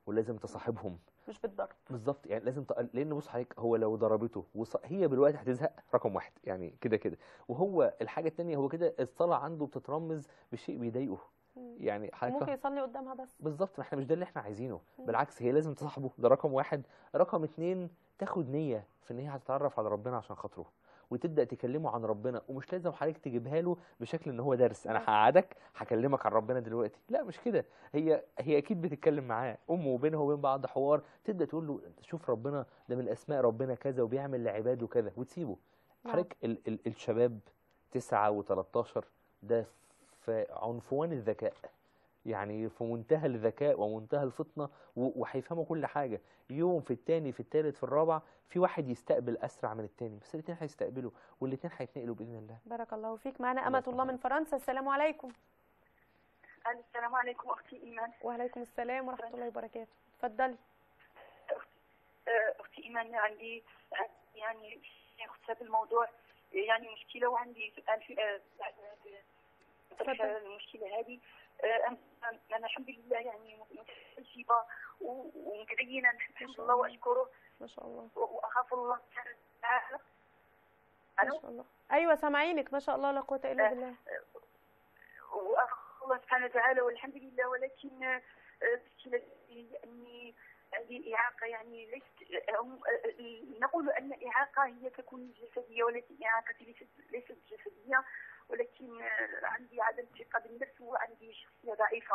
Speaker 2: ولازم تصاحبهم
Speaker 1: مش بالضرب
Speaker 2: بالظبط يعني لازم تق... لان بص حضرتك هو لو ضربته وص... هي بالوقت هتزهق رقم واحد يعني كده كده وهو الحاجه التانيه هو كده الصلاه عنده بتترمز بشيء بيضايقه
Speaker 1: مم.
Speaker 2: يعني حضرتك
Speaker 1: ممكن
Speaker 2: فاهم؟
Speaker 1: يصلي قدامها بس
Speaker 2: بالظبط ما احنا مش ده اللي احنا عايزينه
Speaker 1: مم.
Speaker 2: بالعكس هي لازم تصاحبه ده رقم واحد رقم اتنين تاخد نية في ان هي هتتعرف على ربنا عشان خاطره وتبدا تكلمه عن ربنا ومش لازم حضرتك تجيبها له بشكل ان هو درس انا
Speaker 1: مم.
Speaker 2: هقعدك هكلمك عن ربنا دلوقتي لا مش كده هي هي اكيد بتتكلم معاه امه وبينها وبين بعض حوار تبدا تقول له شوف ربنا ده من اسماء ربنا كذا وبيعمل لعباده كذا وتسيبه
Speaker 1: نعم.
Speaker 2: حضرتك ال ال الشباب 9 و13 ده في عنفوان الذكاء يعني في منتهى الذكاء ومنتهى الفطنة و- وهيفهموا كل حاجة يوم في التاني في التالت في الرابع في واحد يستقبل أسرع من التاني بس الاتنين هيستقبلوا والاتنين هيتنقلوا بإذن الله
Speaker 1: بارك الله فيك معنا
Speaker 2: الله
Speaker 1: أمة الله من
Speaker 2: يسلمك.
Speaker 1: فرنسا السلام عليكم
Speaker 9: السلام عليكم اختي ايمان
Speaker 1: وعليكم السلام ورحمة الله وبركاته اتفضلي
Speaker 9: آه، اختي ايمان عندي يعني يخص هذا الموضوع يعني مشكله وعندي سؤال في آه، بعد طرح
Speaker 1: تفضل.
Speaker 9: المشكله هذه آه، أنا- انا الحمد لله يعني متحجبه و- ومتدينه الحمد
Speaker 1: شاء
Speaker 9: لله
Speaker 1: الله.
Speaker 9: واشكره
Speaker 1: ما شاء الله
Speaker 9: واخاف الله سبحانه وتعالى
Speaker 1: ما
Speaker 9: ألو؟
Speaker 1: شاء الله أيوة سامعينك ما شاء الله لا قوة إلا
Speaker 9: آه،
Speaker 1: بالله
Speaker 9: واخاف الله سبحانه وتعالى والحمد لله ولكن آه، مشكلتي اني عندي اعاقه يعني ليست هم- آه، نقول ان الاعاقه هي تكون جسديه ولكن اعاقتي ليست ليست جسديه ولكن آه، عندي عدم ثقه بالنفس وعندي شخصيه ضعيفه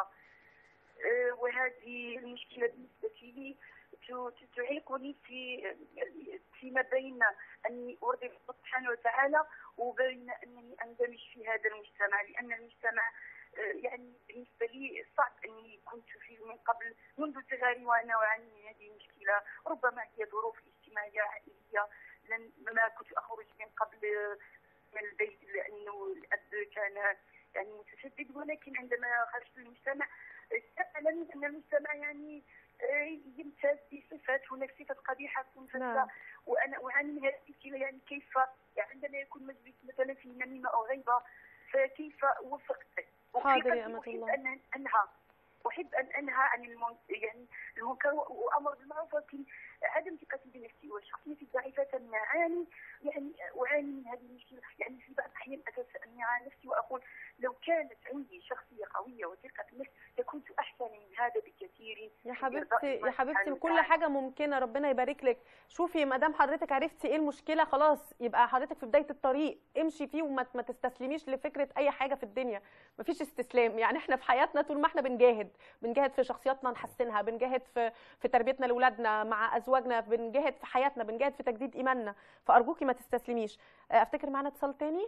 Speaker 9: آه، وهذه المشكله بالنسبه لي ت- تعيقني في فيما بين اني ارضي الله سبحانه وتعالى وبين انني اندمج في هذا المجتمع لان المجتمع آه، يعني بالنسبه لي صعب اني كنت فيه من قبل منذ صغري وانا اعاني من هذه المشكله ربما هي ظروف اجتماعيه عائليه لن ما كنت اخرج من قبل من البيت لانه الاب كان يعني متشدد ولكن عندما خرجت للمجتمع استعلم ان المجتمع يعني آه، يمتاز بصفات هناك صفات قبيحه تكون
Speaker 1: نعم.
Speaker 9: فاسده وانا اعاني من هذه المشكله يعني كيف يعني عندما يكون مجلس مثلا فيه نميمه او غيبه فكيف اوفق
Speaker 1: حاضر يا
Speaker 9: أحب
Speaker 1: أمة
Speaker 9: أحب
Speaker 1: الله.
Speaker 9: ان انهى احب ان انهى عن المن... يعني المنكر وامر بالمعروف ولكن عدم ثقتي بنفسي وشخصيتي الضعيفه تمنعني يعني اعاني من هذه المشكله يعني في بعض الاحيان اتساءل على نفسي واقول لو كانت عندي شخصيه قويه وثقه بالنفس لكنت احسن من هذا بكثير
Speaker 1: يا
Speaker 9: في
Speaker 1: حبيبتي
Speaker 9: إرضاء
Speaker 1: يا
Speaker 9: الله
Speaker 1: حبيبتي
Speaker 9: سبحانه
Speaker 1: كل
Speaker 9: وتعالى.
Speaker 1: حاجة ممكنة ربنا يبارك لك شوفي ما دام حضرتك عرفتي ايه المشكلة خلاص يبقى حضرتك في بداية الطريق امشي فيه وما ما تستسلميش لفكرة أي حاجة في الدنيا مفيش استسلام يعني احنا في حياتنا طول ما احنا بنجاهد بنجاهد في شخصياتنا نحسنها بنجاهد في في تربيتنا لاولادنا مع ازواجنا بنجاهد في حياتنا بنجاهد في تجديد ايماننا فارجوكي ما تستسلميش آه، افتكر معانا اتصال تاني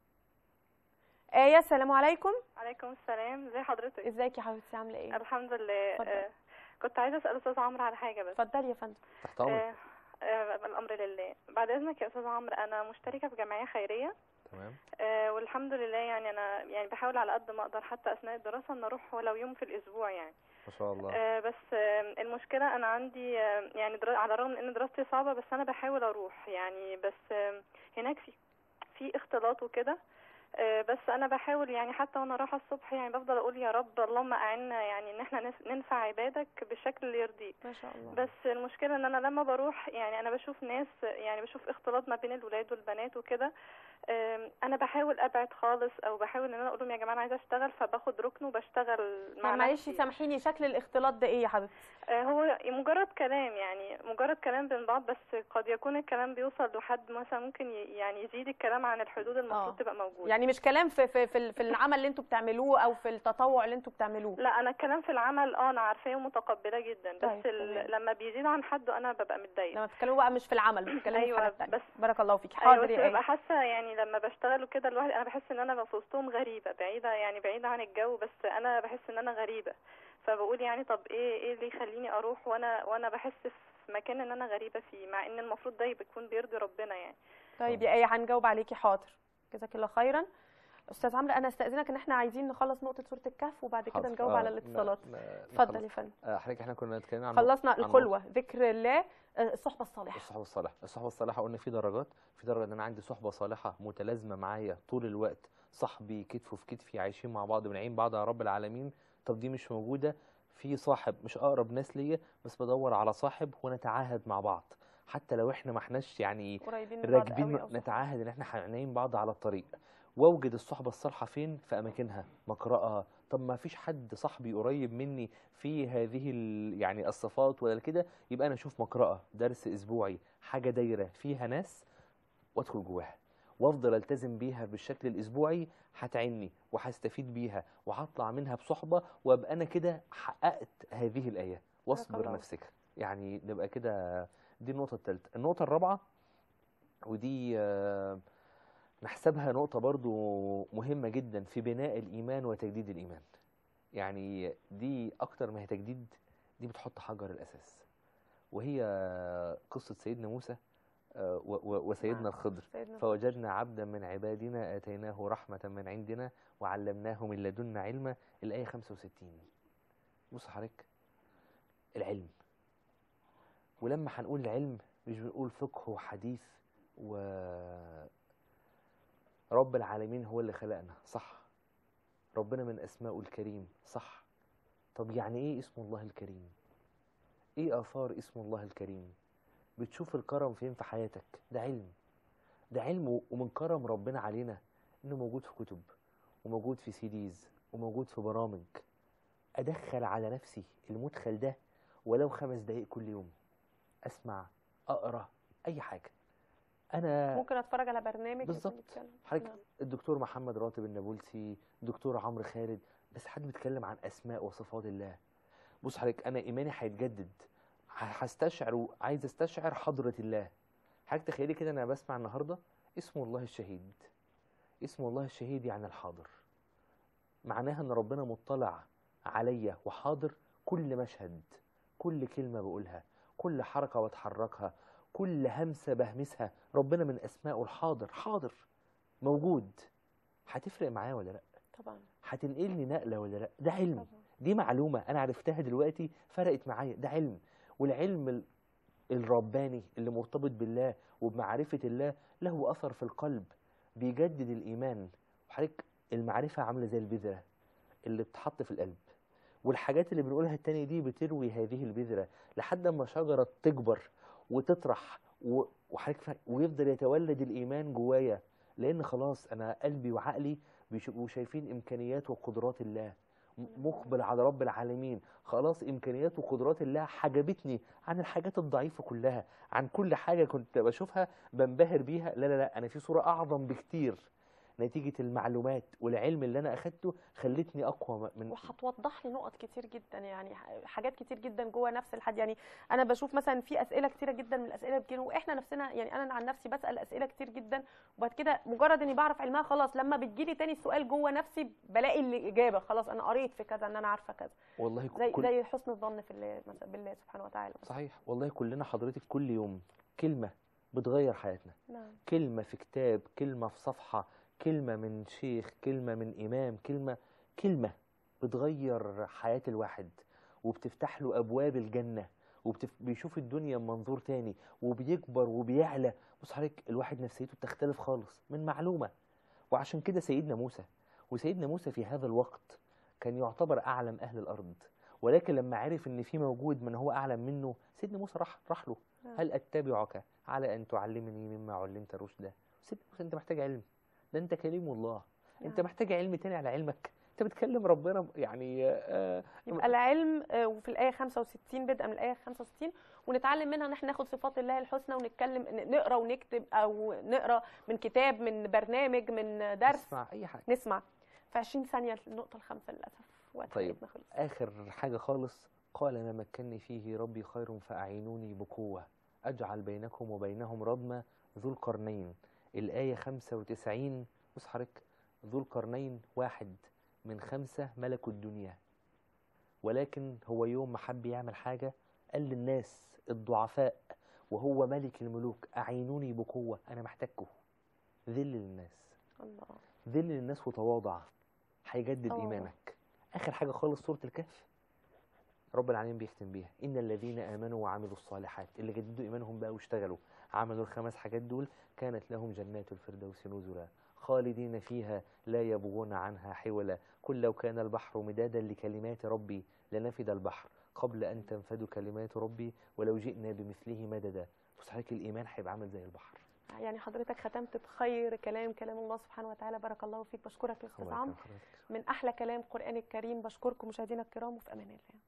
Speaker 1: آية السلام عليكم
Speaker 10: عليكم السلام ازي حضرتك
Speaker 1: ازيك يا حبيبتي عاملة ايه
Speaker 10: الحمد لله
Speaker 1: اتفضل.
Speaker 10: آه كنت عايزه اسال استاذ عمرو على حاجه بس
Speaker 1: اتفضلي يا فندم
Speaker 2: تحت أمرك
Speaker 10: آه آه الامر لله بعد اذنك يا استاذ عمرو انا مشتركه في جمعيه خيريه
Speaker 2: تمام
Speaker 10: آه والحمد لله يعني انا يعني بحاول على قد ما اقدر حتى اثناء الدراسه ان اروح ولو يوم في الاسبوع يعني
Speaker 2: ما شاء الله
Speaker 10: آه بس آه المشكله انا عندي آه يعني درا... على الرغم من ان دراستي صعبه بس انا بحاول اروح يعني بس آه هناك في في اختلاط وكده آه، بس انا بحاول يعني حتى وانا رايحه الصبح يعني بفضل اقول يا رب اللهم اعنا يعني ان احنا نس- ننفع عبادك بالشكل اللي يرضيك
Speaker 1: ما شاء الله
Speaker 10: بس المشكله ان انا لما بروح يعني انا بشوف ناس يعني بشوف اختلاط ما بين الولاد والبنات وكده آم، انا بحاول ابعد خالص او بحاول ان انا اقول لهم يا جماعه انا عايزه اشتغل فباخد ركن وبشتغل مع
Speaker 1: يعني معلش
Speaker 10: نفسي.
Speaker 1: سامحيني شكل الاختلاط ده ايه يا حبيبتي
Speaker 10: آه، هو مجرد كلام يعني مجرد كلام بين بعض بس قد يكون الكلام بيوصل لحد مثلا ممكن ي- يعني يزيد الكلام عن الحدود المفروض
Speaker 1: آه.
Speaker 10: تبقى موجوده
Speaker 1: يعني مش كلام في في في, ال- في العمل اللي انتوا بتعملوه او في التطوع اللي انتوا بتعملوه
Speaker 10: لا انا الكلام في العمل اه انا عارفاه ومتقبلاه جدا بس
Speaker 1: طيب،
Speaker 10: ال...
Speaker 1: تمام.
Speaker 10: لما بيزيد عن حده انا ببقى متضايقه
Speaker 1: لما بتتكلموا بقى مش في العمل بتتكلموا في
Speaker 10: أيوة،
Speaker 1: حاجه تانية
Speaker 10: بس-
Speaker 1: بارك الله فيك
Speaker 10: ايوه
Speaker 1: حاضر
Speaker 10: بس
Speaker 1: يا
Speaker 10: ببقى
Speaker 1: ايه
Speaker 10: حاسه يعني لما بشتغل وكده الواحد انا بحس ان انا ببقى في وسطهم غريبه بعيده يعني بعيده عن الجو بس انا بحس ان انا غريبه فبقول يعني طب ايه ايه اللي يخليني اروح وانا وانا بحس في مكان ان انا غريبه فيه مع ان المفروض ده يكون بيرضي ربنا يعني
Speaker 1: طيب يا ايه هنجاوب عليكي حاضر جزاك الله خيرا استاذ عمرو انا استاذنك ان احنا عايزين نخلص نقطه سوره الكهف وبعد كده
Speaker 2: حاضر.
Speaker 1: نجاوب
Speaker 2: آه،
Speaker 1: على
Speaker 2: ن-
Speaker 1: الاتصالات
Speaker 2: ن-
Speaker 1: اتفضل
Speaker 2: نخلص.
Speaker 1: يا فندم
Speaker 2: آه، حضرتك احنا كنا اتكلمنا عن
Speaker 1: خلصنا
Speaker 2: عن
Speaker 1: الخلوه ذكر الله آه، الصحبه الصالحه
Speaker 2: الصحبة الصالحة الصحبة الصالحة قلنا في درجات في درجة ان انا عندي صحبة صالحة متلازمة معايا طول الوقت صاحبي كتف في كتفي عايشين مع بعض بنعين بعض يا رب العالمين طب دي مش موجودة في صاحب مش اقرب ناس ليا بس بدور على صاحب ونتعاهد مع بعض حتى لو احنا ما احناش يعني
Speaker 1: قريبين من بعض
Speaker 2: راكبين
Speaker 1: قوي أو صحاب.
Speaker 2: نتعاهد ان احنا هنعين بعض على الطريق واوجد الصحبه الصالحه فين في اماكنها مقرأة طب ما فيش حد صاحبي قريب مني في هذه ال- يعني الصفات ولا كده يبقى انا اشوف مقرأة درس اسبوعي حاجه دايره فيها ناس وادخل جواها وافضل التزم بيها بالشكل الاسبوعي هتعني وهستفيد بيها وهطلع منها بصحبه وابقى انا كده حققت هذه الايه واصبر
Speaker 1: الله.
Speaker 2: نفسك يعني نبقى كده دي النقطه الثالثه النقطه الرابعه ودي آه، نحسبها نقطة برضو مهمة جدا في بناء الإيمان وتجديد الإيمان يعني دي أكتر ما هي تجديد دي بتحط حجر الأساس وهي قصة سيدنا موسى آه، و- و- وسيدنا
Speaker 1: نعم،
Speaker 2: الخضر
Speaker 1: سيدنا
Speaker 2: فوجدنا عبدا من عبادنا آتيناه رحمة من عندنا وعلمناه من لدنا علما الآية 65 بص حضرتك العلم ولما هنقول العلم مش بنقول فقه وحديث و رب العالمين هو اللي خلقنا صح ربنا من أسمائه الكريم صح طب يعني إيه اسم الله الكريم إيه آثار اسم الله الكريم بتشوف الكرم فين في حياتك ده علم ده علم و- ومن كرم ربنا علينا إنه موجود في كتب وموجود في سيديز وموجود في برامج أدخل على نفسي المدخل ده ولو خمس دقايق كل يوم أسمع أقرأ أي حاجة أنا
Speaker 1: ممكن اتفرج على برنامج يكون
Speaker 2: بالظبط
Speaker 1: بيتكلم.
Speaker 2: حضرتك
Speaker 1: نعم.
Speaker 2: الدكتور محمد راتب النابلسي دكتور عمرو خالد بس حد بيتكلم عن اسماء وصفات الله بص حضرتك انا ايماني هيتجدد ه- هستشعر و- عايز استشعر حضرة الله حضرتك تخيلي كده انا بسمع النهارده اسم الله الشهيد اسم الله الشهيد يعني الحاضر معناها ان ربنا مطلع عليا وحاضر كل مشهد كل كلمة بقولها كل حركة بتحركها كل همسة بهمسها ربنا من أسمائه الحاضر حاضر موجود هتفرق معايا ولا لا
Speaker 1: طبعا
Speaker 2: هتنقلني نقلة ولا لا ده علم
Speaker 1: طبعا
Speaker 2: دي معلومة أنا عرفتها دلوقتي فرقت معايا ده علم والعلم ال- الرباني اللي مرتبط بالله وبمعرفة الله له أثر في القلب بيجدد الإيمان وحضرتك المعرفة عاملة زي البذرة اللي بتحط في القلب والحاجات اللي بنقولها التانية دي بتروي هذه البذرة لحد ما شجرة تكبر وتطرح و- وحضرتك فا- ويفضل يتولد الإيمان جوايا لأن خلاص أنا قلبي وعقلي بيبقوا شايفين إمكانيات وقدرات الله م- مقبل على رب العالمين خلاص إمكانيات وقدرات الله حجبتني عن الحاجات الضعيفة كلها عن كل حاجة كنت بشوفها بنبهر بيها لا لا لا أنا في صورة أعظم بكتير نتيجة المعلومات والعلم اللي أنا أخدته خلتني أقوى من
Speaker 1: وهتوضح لي نقط كتير جدا يعني ح- حاجات كتير جدا جوه نفس الحد يعني انا بشوف مثلا في اسئله كتيره جدا من الاسئله بتجينا واحنا نفسنا يعني انا عن نفسي بسال اسئله كتير جدا وبعد كده مجرد اني بعرف علمها خلاص لما بتجيلي تاني السؤال جوه نفسي بلاقي الاجابه خلاص انا قريت في كذا ان انا عارفه كذا
Speaker 2: والله
Speaker 1: زي
Speaker 2: كل
Speaker 1: زي حسن الظن في الله مثلا بالله سبحانه وتعالى
Speaker 2: صحيح والله كلنا حضرتك كل يوم كلمة بتغير حياتنا
Speaker 1: نعم
Speaker 2: كلمة في كتاب كلمة في صفحة كلمة من شيخ كلمة من إمام كلمة كلمة بتغير حياة الواحد وبتفتح له أبواب الجنة وبيشوف الدنيا من منظور تاني وبيكبر وبيعلى بص حضرتك الواحد نفسيته بتختلف خالص من معلومة وعشان كده سيدنا موسى وسيدنا موسى في هذا الوقت كان يعتبر أعلم أهل الأرض ولكن لما عرف ان في موجود من هو اعلم منه سيدنا موسى راح راح له
Speaker 1: نعم.
Speaker 2: هل اتبعك على ان تعلمني مما علمت رشدا سيدنا موسى انت محتاج علم ده انت كليم الله انت
Speaker 1: نعم.
Speaker 2: محتاج علم تاني على علمك انت بتكلم ربنا يعني آه
Speaker 1: يبقى العلم آه، وفي الآية 65 بدءا من الآية 65 ونتعلم منها ان احنا ناخد صفات الله الحسنى ونتكلم ن- نقرا ونكتب او نقرا من كتاب من برنامج من درس
Speaker 2: اسمع اي حاجه
Speaker 1: نسمع في 20 ثانية النقطة الخامسة للأسف وقت
Speaker 2: طيب.
Speaker 1: حلقتنا خلص
Speaker 2: اخر حاجه خالص قال ما مكنني فيه ربي خير فاعينوني بقوه اجعل بينكم وبينهم ردما ذو القرنين الايه 95 بص حضرتك ذو القرنين واحد من خمسه ملكوا الدنيا ولكن هو يوم ما حب يعمل حاجه قال للناس الضعفاء وهو ملك الملوك اعينوني بقوه انا محتاجكم ذل للناس
Speaker 1: الله
Speaker 2: ذل للناس وتواضع هيجدد
Speaker 1: أوه.
Speaker 2: ايمانك اخر حاجه خالص سوره الكهف رب العالمين بيختم بيها ان الذين امنوا وعملوا الصالحات اللي جددوا ايمانهم بقى واشتغلوا عملوا الخمس حاجات دول كانت لهم جنات الفردوس نزلا خالدين فيها لا يبغون عنها حولا قل لو كان البحر مدادا لكلمات ربي لنفد البحر قبل أن تنفد كلمات ربي ولو جئنا بمثله مددا بص حضرتك الإيمان هيبقى عامل زي البحر
Speaker 1: يعني حضرتك ختمت بخير كلام كلام الله سبحانه وتعالى بارك الله فيك بشكرك يا استاذ
Speaker 2: الله
Speaker 1: عمرو
Speaker 2: يكرم حضرتك.
Speaker 1: من احلى كلام القران الكريم بشكركم مشاهدينا الكرام وفي امان الله